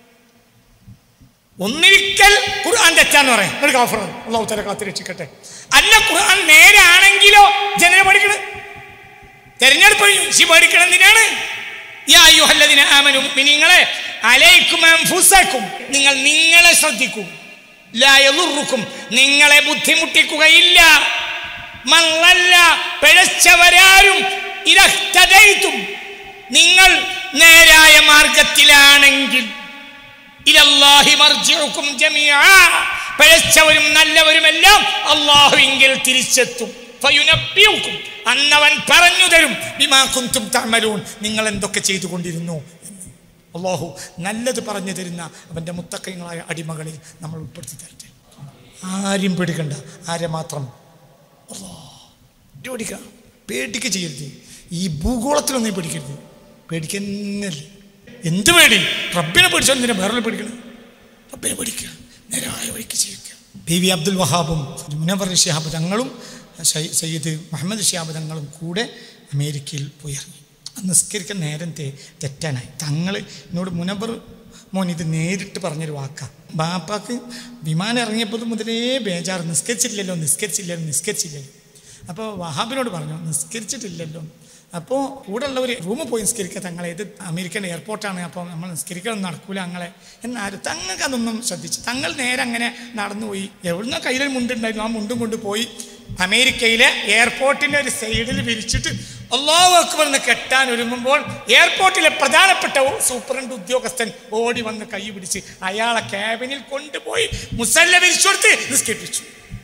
ഒന്നിരിക്കൽ ഖുർആൻ തെറ്റാന്ന് പറയാം നിങ്ങൾ കാഫറാണ് അള്ളാഹു തല കാത്ത് രക്ഷിക്കട്ടെ അല്ല ഖുർആൻ നേരാണെങ്കിലോ ജനനെ പഠിക്കണത് തെരഞ്ഞെടുപ്പ് ശി പേടിക്കണം എന്തിനാണ് യാ അയ്യുഹല്ലദിന ആമനു മുഅ്മിനീങ്ങളെ അലൈക്കും അൻഫുസക്കും നിങ്ങൾ നിങ്ങളെ ശ്രദ്ധിക്കൂ ലാ യദുറുക്കും നിങ്ങളെ ബുദ്ധിമുട്ടിക്കുകയില്ല മല്ലല്ല പിഴച്ചവരാരും ഇരഹ്തദൈതും നിങ്ങൾ നേരായ മാർഗത്തിലാണെങ്കിൽ ഇലല്ലാഹി മർജിഉക്കും ജമീആ പിഴച്ചവരും നല്ലവരുമെല്ലാം അള്ളാഹുവിങ്കിൽ തിരിച്ചെത്തും ഫയുനബ്ബിഉക്കും അന്നവൻ പറഞ്ഞു തരും ബിമാ കുന്തും തഅമലൂൻ നിങ്ങൾ എന്തൊക്കെ ചെയ്തുകൊണ്ടിരുന്നു എന്ന് അള്ളാഹു നല്ലത് പറഞ്ഞു തരുന്ന അവൻ്റെ മുത്തക്കങ്ങളായ അടിമകളിൽ നമ്മൾ ഉൾപ്പെടുത്തി തരട്ടെ ആരും പേടിക്കണ്ട ആരെ മാത്രം അല്ലാ പേടിക്കണം പേടിക്ക് ചെയ്യരുത് ഈ ഭൂഗോളത്തിലൊന്നും പേടിക്കരുത് പേടിക്കുന്നല്ലേ എന്ത് പേടി റബ്ബിനെ പേടിച്ചോ എന്തിനാ വേറെ പേടിക്കണം റബ്ബിനെ പേടിക്കുക നേരായ വഴിക്ക് ജീവിക്കുക പി വി അബ്ദുൽ വഹാബും മുനവർ ഷിഹാബ് തങ്ങളും സയ്യ- സയ്യിദ് മുഹമ്മദ് ഷിഹാബ് തങ്ങളും കൂടെ അമേരിക്കയിൽ പോയി ഇറങ്ങി അന്ന് നിസ്കരിക്കാൻ നേരം തെ തെറ്റാനായി തങ്ങൾ എന്നോട് മുനവർ മോൻ ഇത് നേരിട്ട് പറഞ്ഞൊരു വാക്കാണ് ബാപ്പാക്ക് വിമാനം ഇറങ്ങിയപ്പോൾ മുതലേ ബേജാറ് നിസ്കരിച്ചില്ലല്ലോ നിസ്കരിച്ചില്ലല്ലോ നിസ്കരിച്ചില്ലല്ലോ അപ്പോൾ വഹാബിനോട് പറഞ്ഞു നിസ്കരിച്ചിട്ടില്ലല്ലോ അപ്പോൾ കൂടെ ഉള്ളവർ റൂമിൽ പോയി നിസ്കരിക്കുക തങ്ങളെ ഇത് അമേരിക്കൻ എയർപോർട്ടാണ് അപ്പോൾ നമ്മൾ നിസ്കരിക്കലൊന്നും നടക്കൂല ഞങ്ങളെ എന്നാരും തങ്ങൾക്ക് അതൊന്നും ശ്രദ്ധിച്ചു തങ്ങൾ നേരെ അങ്ങനെ നടന്നുപോയി എവിടുന്ന കയ്യിലൊരു മുണ്ടുണ്ടായിരുന്നു ആ മുണ്ടും കൊണ്ട് പോയി അമേരിക്കയിലെ എയർപോർട്ടിൻ്റെ ഒരു സൈഡിൽ വിരിച്ചിട്ട് അള്ളാഹു അക്ബർ എന്ന് കെട്ടാൻ ഒരുങ്ങുമ്പോൾ എയർപോർട്ടിലെ പ്രധാനപ്പെട്ട സൂപ്രണ്ട് ഉദ്യോഗസ്ഥൻ ഓടി വന്ന് കൈ പിടിച്ച് അയാളെ ക്യാബിനിൽ കൊണ്ടുപോയി മുസല്ല വിരിച്ചു കൊടുത്ത് നിസ്കരിപ്പിച്ചു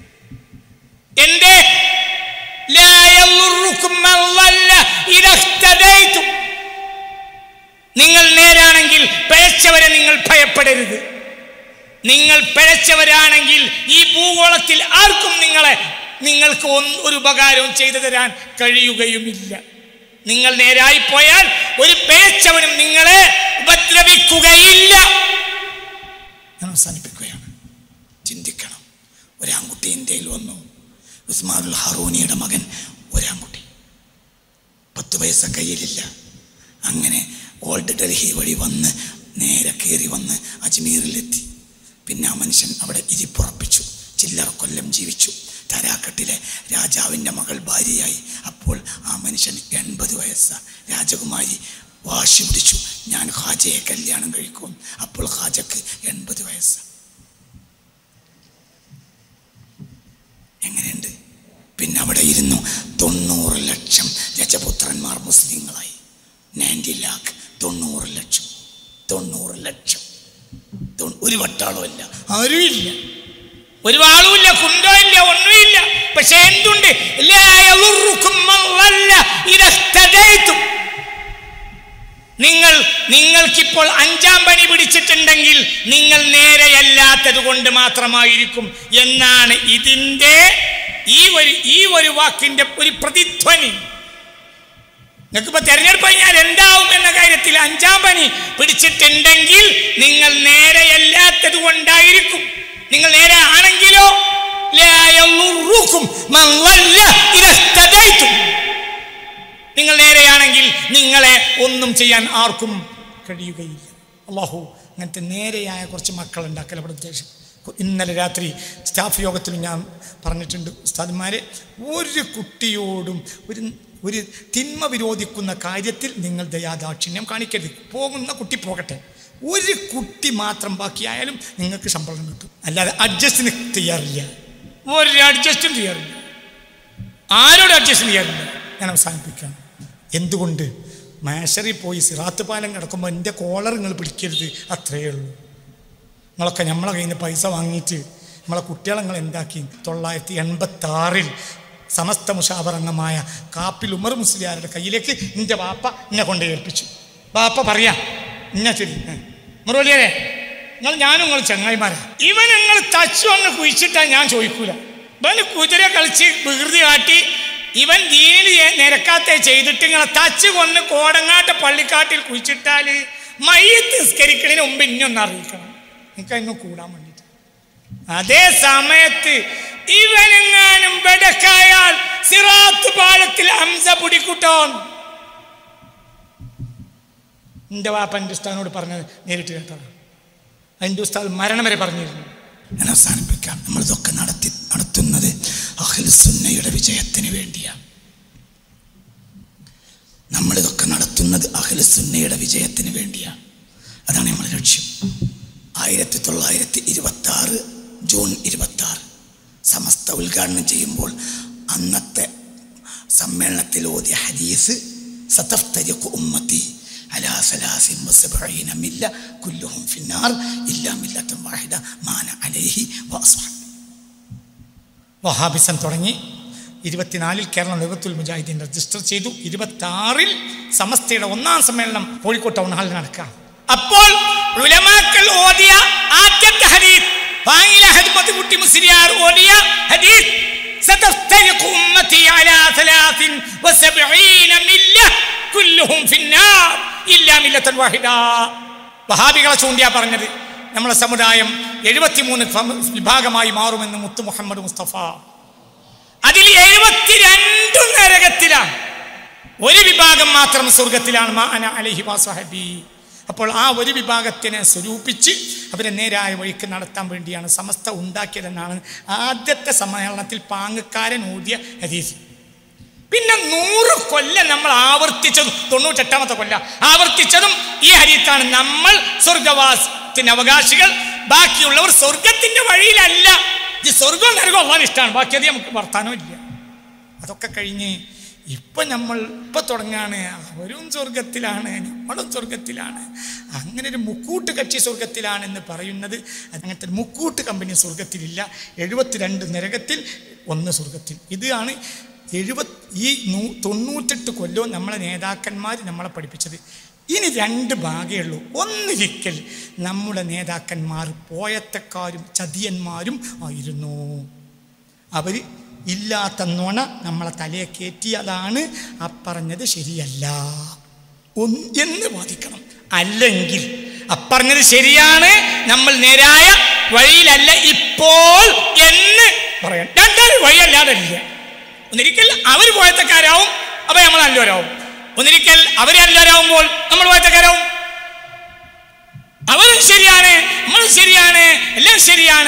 എന്റെ لا يضركم من ضل إذا اهتديتم. നിങ്ങൾ നേരാണെങ്കിൽ പിഴച്ചവരെ നിങ്ങൾ ഭയപ്പെടരുത് നിങ്ങൾ പിഴച്ചവരാണെങ്കിൽ ഈ ഭൂഗോളത്തിൽ ആർക്കും നിങ്ങളെ നിങ്ങൾക്ക് ഒന്ന് ഒരു ഉപകാരവും ചെയ്തു തരാൻ കഴിയുകയുമില്ല നിങ്ങൾ നേരായി പോയാൽ ഒരു പിഴച്ചവനും നിങ്ങളെ ഉപദ്രവിക്കുകയില്ല ഞാൻ അവസാനിപ്പിക്കുകയാണ് ചിന്തിക്കണം ഒരാൺകുട്ടി ഇന്ത്യയിൽ വന്നു ഉസ്മാനുൽ ഹറൂനിയുടെ മകൻ ഒരാൺകുട്ടി പത്ത് പൈസ കയ്യിലില്ല അങ്ങനെ ഓൾഡ് ഡൽഹി വഴി വന്ന് നേരെ കയറി വന്ന് അജ്മീറിലെത്തി പിന്നെ ആ മനുഷ്യൻ അവിടെ ഇരിപ്പുറപ്പിച്ചു ചില ചില്ലറ കൊല്ലം ജീവിച്ചു തരാക്കട്ടിലെ രാജാവിൻ്റെ മകൾ ഭാര്യയായി അപ്പോൾ ആ മനുഷ്യൻ എൺപത് വയസ്സാണ് രാജകുമാരി വാശി പിടിച്ചു ഞാൻ ഹാജയെ കല്യാണം കഴിക്കും അപ്പോൾ ഹാജക്ക് എൺപത് വയസ്സ് എങ്ങനെയുണ്ട് പിന്നെ അവിടെ ഇരുന്നു തൊണ്ണൂറ് ലക്ഷം രജപുത്രന്മാർ മുസ്ലിങ്ങളായി നയൻറ്റി ലാക്ക് തൊണ്ണൂറ് ലക്ഷം തൊണ്ണൂറ് ലക്ഷം തൊ- ഒരു വട്ടാളുമല്ല ആരുമില്ല ഒരു വാളുമില്ല കുണ്ടോ ഇല്ല ഒന്നുമില്ല പക്ഷെ എന്തുണ്ട് ലാ യളുറുക്കും മൻ ളല്ല ഇദാ ഇഹ്തദൈതും. നിങ്ങൾ നിങ്ങൾക്കിപ്പോൾ അഞ്ചാം പനി പിടിച്ചിട്ടുണ്ടെങ്കിൽ നിങ്ങൾ നേരെയല്ലാത്തത് കൊണ്ട് മാത്രമായിരിക്കും എന്നാണ് ഇതിൻ്റെ ഈ ഒരു ഈ ഒരു വാക്കിന്റെ ഒരു പ്രതിധ്വനി നിങ്ങൾക്കിപ്പോ തെരഞ്ഞെടുപ്പ് കഴിഞ്ഞാൽ എന്താവും എന്ന കാര്യത്തിൽ അഞ്ചാം പനി പിടിച്ചിട്ടുണ്ടെങ്കിൽ നിങ്ങൾ നേരെയല്ലാത്തത് കൊണ്ടായിരിക്കും നിങ്ങൾ നേരെ ആണെങ്കിലോ ലാ യളുറുക്കും മൻ ളല്ല ഇദാ ഇഹ്തദൈതും. നിങ്ങൾ നേരെയാണെങ്കിൽ നിങ്ങളെ ഒന്നും ചെയ്യാൻ ആർക്കും കഴിയുകയില്ല അള്ളാഹു അങ്ങനത്തെ നേരെയായ കുറച്ച് മക്കൾ ഉണ്ടാക്കൽ അവിടെ ഉദ്ദേശം ഇന്നലെ രാത്രി സ്റ്റാഫ് യോഗത്തിൽ ഞാൻ പറഞ്ഞിട്ടുണ്ട് ഉസ്താദ്മാരെ ഒരു കുട്ടിയോടും ഒരു ഒരു തിന്മ വിരോധിക്കുന്ന കാര്യത്തിൽ നിങ്ങൾ ദയാദാക്ഷിണ്യം കാണിക്കരുത് പോകുന്ന കുട്ടി പോകട്ടെ ഒരു കുട്ടി മാത്രം ബാക്കിയായാലും നിങ്ങൾക്ക് ശമ്പളം കിട്ടും അല്ലാതെ അഡ്ജസ്റ്റിന് തയ്യാറില്ല ഒരു അഡ്ജസ്റ്റും ചെയ്യാറില്ല ആരോട് അഡ്ജസ്റ്റ് ചെയ്യാറില്ല ഞാൻ അവസാനിപ്പിക്കാം എന്തുകൊണ്ട് മേശറി പോയി സിറാത്ത് പാലം കിടക്കുമ്പോൾ എൻ്റെ കോളർ നിങ്ങൾ പിടിക്കരുത് അത്രയേ ഉള്ളൂ നിങ്ങളൊക്കെ നമ്മളെ കയ്യിൽ നിന്ന് പൈസ വാങ്ങിയിട്ട് നമ്മളെ കുട്ടികളെ നിങ്ങൾ എന്താക്കി തൊള്ളായിരത്തി എൺപത്തി ആറിൽ സമസ്ത മുഷാവറംഗമായ കാപ്പിൽ ഉമർ മുസ്ലിയാരുടെ കയ്യിലേക്ക് എൻ്റെ വാപ്പ എന്നെ കൊണ്ട് ഏൽപ്പിച്ചു വാപ്പ പറയാ ഇന്ന ശരി മുറോലിയരെ നിങ്ങൾ ഞാനും നിങ്ങൾ ചങ്ങായിമാരാ ഇവൻ നിങ്ങൾ തച്ചു ഒന്ന് കുഴിച്ചിട്ടാ ഞാൻ ചോദിക്കൂല ഇവന് കുതിര കളിച്ച് വികൃതി കാട്ടി ഇവൻ ദീനിൽ നിരക്കാത്ത ചെയ്തിട്ട് ഇങ്ങളെ തച്ച് കൊന്ന് കോടങ്ങാട്ട് പള്ളിക്കാട്ടിൽ കുഴിച്ചിട്ടാൽ മയ്യത്ത് നിസ്കരിക്കണതിന് മുമ്പ് ഇനിയൊന്ന് അറിയിക്കണം എനിക്ക് അതിന് കൂടാൻ വേണ്ടിയിട്ട് അതേ സമയത്ത് ഇവനെങ്ങാനും ബെടക്കായാൽ സിറാത്ത് പാലത്തിൽ ഹംസ പിടിക്കുട്ടോൻ എൻ്റെ വാപ്പ എൻ്റെ ഉസ്താദിനോട് പറഞ്ഞത് നേരിട്ട് കേട്ടതാണ് എൻ്റെ ഉസ്താദ് മരണം വരെ പറഞ്ഞിരുന്നു ഞാൻ അവസാനിപ്പിക്കാം നമ്മളിതൊക്കെ നടത്തി നടത്തുന്നത് അഖിൽസുന്നയുടെ വിജയത്തിന് വേണ്ടിയാണ് നമ്മളിതൊക്കെ നടത്തുന്നത് അഖിൽസുന്നയുടെ വിജയത്തിന് വേണ്ടിയാണ് അതാണ് നമ്മുടെ ലക്ഷ്യം ആയിരത്തി തൊള്ളായിരത്തി ഇരുപത്തി ആറ് ജൂൺ ഇരുപത്തി ആറ് സമസ്ത ഉദ്ഘാടനം ചെയ്യുമ്പോൾ അന്നത്തെ സമ്മേളനത്തിൽ ഓതിയ ഹദീസ് സതഫ്തരിഖു ഉമ്മത്തി അലാ സലാസിൻ വസബഈന മില്ല കുല്ലുഹും ഫിന്നാർ ഇല്ലാ മില്ലത്തുൻ വാഹിദ മാന അലൈഹി വഅസ്ഹബ് വഹാബിസം തുടങ്ങി ഇരുപത്തിനാലിൽ കേരള ലോകത്തുൽ മുജാഹിദീൻ രജിസ്റ്റർ ചെയ്തു ഇരുപത്തി ആറിൽ സമസ്തയുടെ ഒന്നാം സമ്മേളനം കോഴിക്കോട് ടൗൺ ഹാളിൽ നടക്കാം അപ്പോൾ ഉലമാക്കൾ ഓതിയ ആദ്യത്തെ ഹദീസ് പാങ്ങില ഹദ്മത്ത് കുട്ടി മുസ്ലിയാർ ഓതിയ ഹദീസ് ستفترق أمتي على ثلاث وسبعين ملة كلهم في النار إلا ملة واحدة വഹാബികളെ ചൂണ്ടിയാ പറഞ്ഞത് നമ്മളെ സമുദായം എഴുപത്തിമൂന്ന് ഫം- വിഭാഗമായി മാറുമെന്ന് മുത്തു മുഹമ്മദ് മുസ്തഫ അതിൽ എഴുപത്തിരണ്ടും നരകത്തിലാണ് ഒരു വിഭാഗം മാത്രം സ്വർഗത്തിലാണ് മാ അന അലൈഹി വാസഹബി അപ്പോൾ ആ ഒരു വിഭാഗത്തിനെ സ്വരൂപിച്ച് അവരെ നേരായ വഴിക്ക് നടത്താൻ വേണ്ടിയാണ് സമസ്ത ഉണ്ടാക്കിയതെന്നാണ് ആദ്യത്തെ സമ്മേളനത്തിൽ പാങ്ങക്കാരൻ ഊതിയ ഹദീസ് പിന്നെ നൂറ് കൊല്ലം നമ്മൾ ആവർത്തിച്ചതും തൊണ്ണൂറ്റെട്ടാമത്തെ കൊല്ലം ആവർത്തിച്ചതും ഈ ഹരീത്താണ് നമ്മൾ സ്വർഗവാസത്തിന് അവകാശികൾ ബാക്കിയുള്ളവർ സ്വർഗത്തിന്റെ വഴിയിലല്ല ഇത് സ്വർഗവും നരകവും അള്ളാൻ ഇഷ്ടമാണ് ബാക്കി അത് നമുക്ക് വർത്താനോ ഇല്ല അതൊക്കെ കഴിഞ്ഞ് ഇപ്പൊ നമ്മൾ ഇപ്പൊ തുടങ്ങാണ് അവരും സ്വർഗത്തിലാണ് നമ്മളും സ്വർഗത്തിലാണ് അങ്ങനെ ഒരു മുക്കൂട്ട് കക്ഷി സ്വർഗത്തിലാണ് എന്ന് പറയുന്നത് അങ്ങനത്തെ ഒരു മുക്കൂട്ട് കമ്പനി സ്വർഗത്തിലില്ല എഴുപത്തിരണ്ട് നരകത്തിൽ ഒന്ന് സ്വർഗത്തിൽ ഇതാണ് എഴുപത് ഈ നൂ തൊണ്ണൂറ്റെട്ട് കൊല്ലവും നമ്മളെ നേതാക്കന്മാർ നമ്മളെ പഠിപ്പിച്ചത് ഇനി രണ്ട് ഭാഗമേ ഉള്ളൂ ഒന്നിരിക്കൽ നമ്മുടെ നേതാക്കന്മാർ പോയത്തക്കാരും ചതിയന്മാരും ആയിരുന്നു അവർ ഇല്ലാത്ത നുണ നമ്മളെ തലയെ കയറ്റിയതാണ് ആ പറഞ്ഞത് ശരിയല്ല ഒന്ന് എന്ന് വാദിക്കണം അല്ലെങ്കിൽ അപ്പറഞ്ഞത് ശരിയാണ് നമ്മൾ നേരായ വഴിയിലല്ല ഇപ്പോൾ എന്ന് പറയാം രണ്ടാമത് വഴിയല്ലാതെ ഇല്ല ഒന്നിരിക്കൽ അവർ പോയത്തക്കാരാവും അപ്പൊ നമ്മൾ നല്ലവരാവും ഒന്നിരിക്കൽ അവരെ നല്ലവരാവുമ്പോൾ നമ്മൾ പോയത്തക്കാരാവും അവരും ശരിയാണ് നമ്മളും ശരിയാണ് എല്ലാം ശരിയാണ്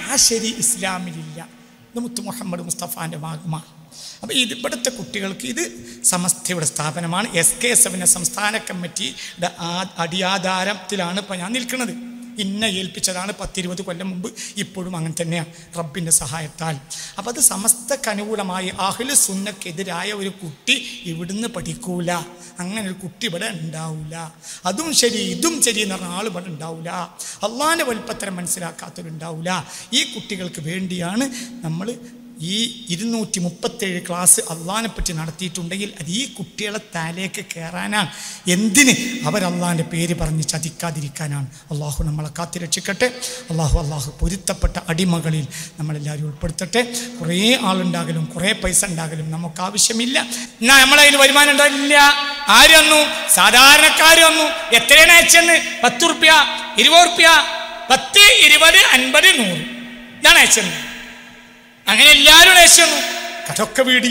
ആ ശരി ഇസ്ലാമിലില്ല ഇത് മുത്തു മുഹമ്മദ് മുസ്തഫാൻ്റെ ഭാഗമാണ് അപ്പോൾ ഇത് ഇവിടുത്തെ കുട്ടികൾക്ക് ഇത് സമസ്തയുടെ സ്ഥാപനമാണ് എസ് കെ എസ് എഫിൻ്റെ സംസ്ഥാന കമ്മിറ്റിയുടെ ആ അടിയാധാരത്തിലാണ് ഇപ്പോൾ ഞാൻ നിൽക്കുന്നത് ഇന്നെ ഏൽപ്പിച്ചതാണ് പത്തിരുപത് കൊല്ലം മുമ്പ് ഇപ്പോഴും അങ്ങനെ തന്നെയാണ് റബ്ബിൻ്റെ സഹായത്താൽ അപ്പോൾ അത് സമസ്തക്ക് അനുകൂലമായി അഹ്ലു സുന്നക്കെതിരായ ഒരു കുട്ടി ഇവിടുന്ന് പഠിക്കൂല അങ്ങനെ ഒരു കുട്ടി ഇവിടെ ഉണ്ടാവില്ല അതും ശരി ഇതും ശരി എന്ന് പറഞ്ഞ ആൾ ഇവിടെ ഉണ്ടാവില്ല അള്ളാൻ്റെ വലുപ്പത്തരം മനസ്സിലാക്കാത്തവരുണ്ടാവില്ല ഈ കുട്ടികൾക്ക് വേണ്ടിയാണ് നമ്മൾ ഈ ഇരുന്നൂറ്റി മുപ്പത്തേഴ് ക്ലാസ് അള്ളാഹിനെ പറ്റി നടത്തിയിട്ടുണ്ടെങ്കിൽ അത് ഈ കുട്ടികളെ തലേക്ക് കയറാനാണ് എന്തിന് അവരള്ളാഹിൻ്റെ പേര് പറഞ്ഞ് ചതിക്കാതിരിക്കാനാണ് അള്ളാഹു നമ്മളെ കാത്തിരക്ഷിക്കട്ടെ അള്ളാഹു അള്ളാഹു പൊരുത്തപ്പെട്ട അടിമകളിൽ നമ്മളെല്ലാവരും ഉൾപ്പെടുത്തട്ടെ കുറേ ആളുണ്ടാകലും കുറേ പൈസ ഉണ്ടാകലും നമുക്ക് ആവശ്യമില്ല എന്നാ നമ്മളെ കയ്യിൽ വരുമാനം ഉണ്ടായില്ല ആര് വന്നു സാധാരണക്കാർ വന്നു എത്രയാണ് അയച്ചെന്ന് പത്ത് റുപ്യ ഇരുപത് റുപ്യ പത്ത് ഇരുപത് അൻപത് നൂറ് ഇതാണ് അയച്ചെന്ന് അങ്ങനെ എല്ലാവരും ദേശന്നു അതൊക്കെ വീടി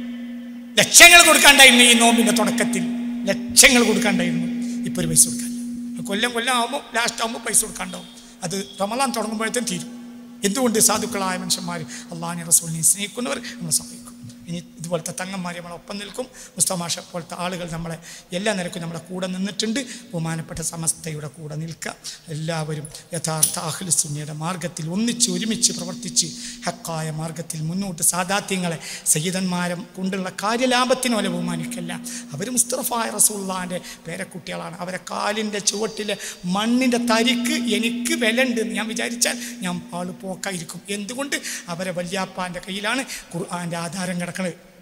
ലക്ഷങ്ങൾ കൊടുക്കാണ്ടായിരുന്നു ഈ നോമ്പിന്റെ തുടക്കത്തിൽ ലക്ഷങ്ങൾ കൊടുക്കാണ്ടായിരുന്നു ഇപ്പൊ ഒരു പൈസ കൊടുക്കാനില്ല കൊല്ലം കൊല്ലം ആകുമ്പോൾ ലാസ്റ്റ് ആകുമ്പോൾ പൈസ കൊടുക്കാണ്ടാവും അത് റമലാൻ തുടങ്ങുമ്പോഴത്തേക്കും തീരും എന്തുകൊണ്ട് സാധുക്കളായ മനുഷ്യന്മാർ അള്ളാഹിനെ റസൂലിനെ സ്നേഹിക്കുന്നവർ നമ്മളെ സഹായിക്കും ഇനി ഇതുപോലത്തെ തങ്ങന്മാർ നമ്മളെ ഒപ്പം നിൽക്കും മുസ്തമാഷ പോലത്തെ ആളുകൾ നമ്മളെ എല്ലാ നിലക്കും നമ്മുടെ കൂടെ നിന്നിട്ടുണ്ട് ബഹുമാനപ്പെട്ട സമസ്തയുടെ കൂടെ നിൽക്കുക എല്ലാവരും യഥാർത്ഥ അഹ്ലു സുന്നിയുടെ മാർഗത്തിൽ ഒന്നിച്ച് ഒരുമിച്ച് പ്രവർത്തിച്ച് ഹക്കായ മാർഗത്തിൽ മുന്നോട്ട് സാദാത്യങ്ങളെ സയ്യിദന്മാരെ കൊണ്ടുള്ള കാര്യലാഭത്തിന് പോലെ ബഹുമാനിക്കല്ല അവർ മുസ്തഫായ റസൂള്ളാൻ്റെ പേരക്കുട്ടികളാണ് അവരെ കാലിൻ്റെ ചുവട്ടിലെ മണ്ണിൻ്റെ തരിക്ക് എനിക്ക് വില ഉണ്ട് എന്ന് ഞാൻ വിചാരിച്ചാൽ ഞാൻ ആള് പോക്കായിരിക്കും എന്തുകൊണ്ട് അവരെ വല്യാപ്പാൻ്റെ കയ്യിലാണ് ഖുർആൻ്റെ ആധാരം കിടക്കുന്നത്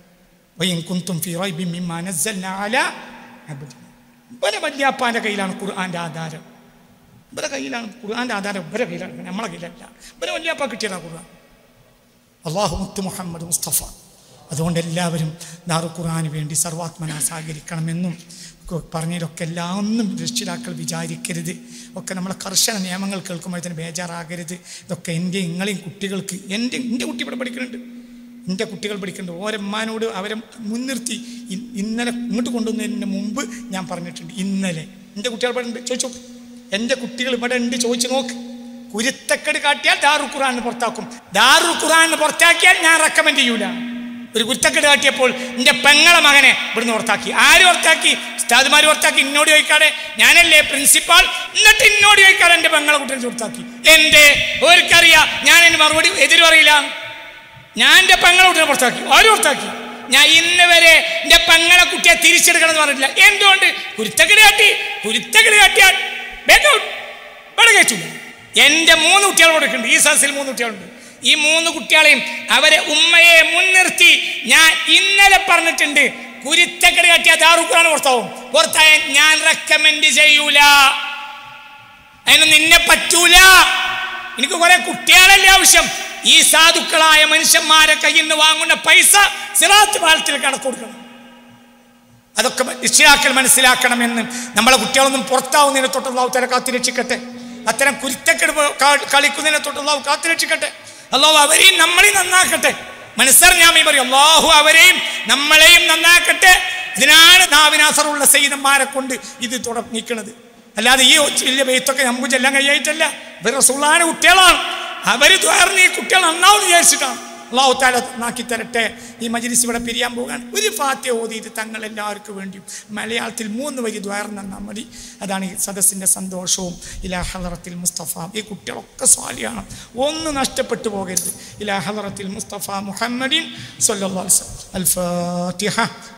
വയ്യം കുന്തും ഫി റൈബി മിമ്മാ നസ്സൽനാ അലാ അബ്ദിനാ. ഇവരെ വല്യാപ്പാൻ്റെ കയ്യിലാണ് ഖുർആൻ്റെ ആധാരം ഇവരെ കയ്യിലാണ് ഖുർആൻ്റെ ആധാരം ഇവരെ കയ്യിലാണ് നമ്മളെ കയ്യിലല്ല ഇവരെ വല്യാപ്പ കിട്ടിയതാ ഖുർആൻ അള്ളാഹു മുത്ത് മുഹമ്മദ് മുസ്തഫ അതുകൊണ്ട് എല്ലാവരും ദാറു ഖുർആന് വേണ്ടി സർവാത്മന സഹകരിക്കണമെന്നും ക- പറഞ്ഞതിലൊക്കെ എല്ലാം ഒന്നും രക്ഷിതാക്കൾ വിചാരിക്കരുത് ഒക്കെ നമ്മളെ കർശന നിയമങ്ങൾ കേൾക്കുമ്പോഴത്തേന് ബേജാറാകരുത് ഇതൊക്കെ എൻ്റെ നിങ്ങളെയും കുട്ടികൾക്ക് എൻ്റെ എൻ്റെ കുട്ടി ഇവിടെ പഠിക്കുന്നുണ്ട് എൻ്റെ കുട്ടികൾ പഠിക്കുന്നുണ്ട് ഓരമ്മാനോട് അവരെ മുൻനിർത്തി ഇ- ഇന്നലെ ഇങ്ങോട്ട് കൊണ്ടുവന്നതിന് മുമ്പ് ഞാൻ പറഞ്ഞിട്ടുണ്ട് ഇന്നലെ എൻ്റെ കുട്ടികൾ ഇവിടെ ഉണ്ട് ചോദിച്ചു നോക്ക്. എൻ്റെ കുട്ടികൾ ഇവിടെ ഉണ്ട് ചോദിച്ചു നോക്ക് കുരുത്തക്കേട് കാട്ടിയാൽ ദാറു ഖുറാൻ പുറത്താക്കും ദാറു ഖുറാൻ പുറത്താക്കിയാൽ ഞാൻ റെക്കമെൻഡ് ചെയ്യൂല ഒരു കുരുത്തക്കേട് കാട്ടിയപ്പോൾ എൻ്റെ പെങ്ങളെ മകനെ ഇവിടുന്ന് പുറത്താക്കി ആര് പുറത്താക്കി ഉസ്താദുമാർ പുറത്താക്കി ഇന്നോട് ചോദിക്കാതെ ഞാനല്ലേ പ്രിൻസിപ്പാൾ എന്നിട്ട് ഇന്നോട് ചോദിക്കാതെ എൻ്റെ പെങ്ങളെ കുട്ടിയെ പുറത്താക്കി എന്തേ ഓർക്കറിയാം ഞാൻ അതിന് മറുപടി എതിര് പറയില്ല ഞാൻ എൻ്റെ പെങ്ങളെ കുട്ടിയെ പുറത്താക്കി ആര് പുറത്താക്കി ഞാൻ ഇന്ന് വരെ എൻ്റെ പെങ്ങളെ കുട്ടിയെ തിരിച്ചെടുക്കണം എന്ന് പറഞ്ഞിട്ടില്ല എന്തുകൊണ്ട് കുരുത്തക്കേട് കാട്ടി കുരുത്തക്കേട് കാട്ടിയാൽ back out. ഇവിടെ കയറ്റില്ല എൻ്റെ മൂന്ന് കുട്ടികൾ കൊടുക്കുന്നുണ്ട് ഈ സദസ്സിൽ മൂന്ന് കുട്ടികളുണ്ട് ഈ മൂന്ന് കുട്ടികളെയും അവരെ ഉമ്മയെ മുൻനിർത്തി ഞാൻ ഇന്നലെ പറഞ്ഞിട്ടുണ്ട് കുരുത്തക്കട് കാട്ടിയ ദാറുക്കുറാണ് പുറത്താവും പുറത്തായ ഞാൻ റെക്കമെൻഡ് ചെയ്യൂല അതിന് നിന്നെ പറ്റൂല എനിക്ക് കുറെ കുട്ടികളല്ലേ ആവശ്യം ഈ സാധുക്കളായ മനുഷ്യന്മാരെ കയ്യിൽ നിന്ന് വാങ്ങുന്ന പൈസ സിറാത്ത് പാലത്തിൽ കണക്ക് കൊടുക്കണം അതൊക്കെ രക്ഷിതാക്കൾ മനസ്സിലാക്കണമെന്ന് നമ്മളെ കുട്ടികളൊന്നും പുറത്താവുന്നതിനെ തൊട്ടുള്ളാവ് തല കാത്തുരക്ഷിക്കട്ടെ അത്തരം കുരുത്തക്കെട് കളിക്കുന്നതിനെ തൊട്ടുള്ളാവ് കാത്തുരക്ഷിക്കട്ടെ അള്ളാഹു അവരെയും നമ്മളെയും നന്നാക്കട്ടെ മനസ്സറിഞ്ഞാമി പറയും അള്ളാഹു അവരെയും നമ്മളെയും നന്നാക്കട്ടെ ഇതിനാണ് നാവിനാസറുള്ള സൈനന്മാരെ കൊണ്ട് ഇത് തുടങ്ങിക്കണത് അല്ലാതെ ഈ വലിയ വെയ്ത്തൊക്കെ നമുക്ക് ചെല്ലാൻ കഴിയായിട്ടല്ല ഇവർ റസൂള്ളാന കുട്ടികളാണ് അവർ തുറന്ന് ഈ കുട്ടികൾ നന്നാവും വിചാരിച്ചിട്ടാണ് അള്ളാഹു താല നാക്കി തരട്ടെ ഈ മജ്ലിസ് ഇവിടെ പിരിയാൻ പോകാൻ ഒരു ഫാത്യ ഓതിയിട്ട് തങ്ങൾ എല്ലാവർക്കും വേണ്ടിയും മലയാളത്തിൽ മൂന്ന് വരി ദ്വാരം തന്നാൽ മതി അതാണ് ഈ സദസ്സിൻ്റെ സന്തോഷവും ഇലാ ഹലറത്തിൽ മുസ്തഫ ഈ കുട്ടികളൊക്കെ സ്വാലിയാണ് ഒന്നും നഷ്ടപ്പെട്ടു പോകരുത് ഇലാ ഹലറത്തിൽ മുസ്തഫ മുഹമ്മദിൻ സല്ലല്ലാഹു അലൈഹി വസല്ലം. അൽ ഫാത്തിഹ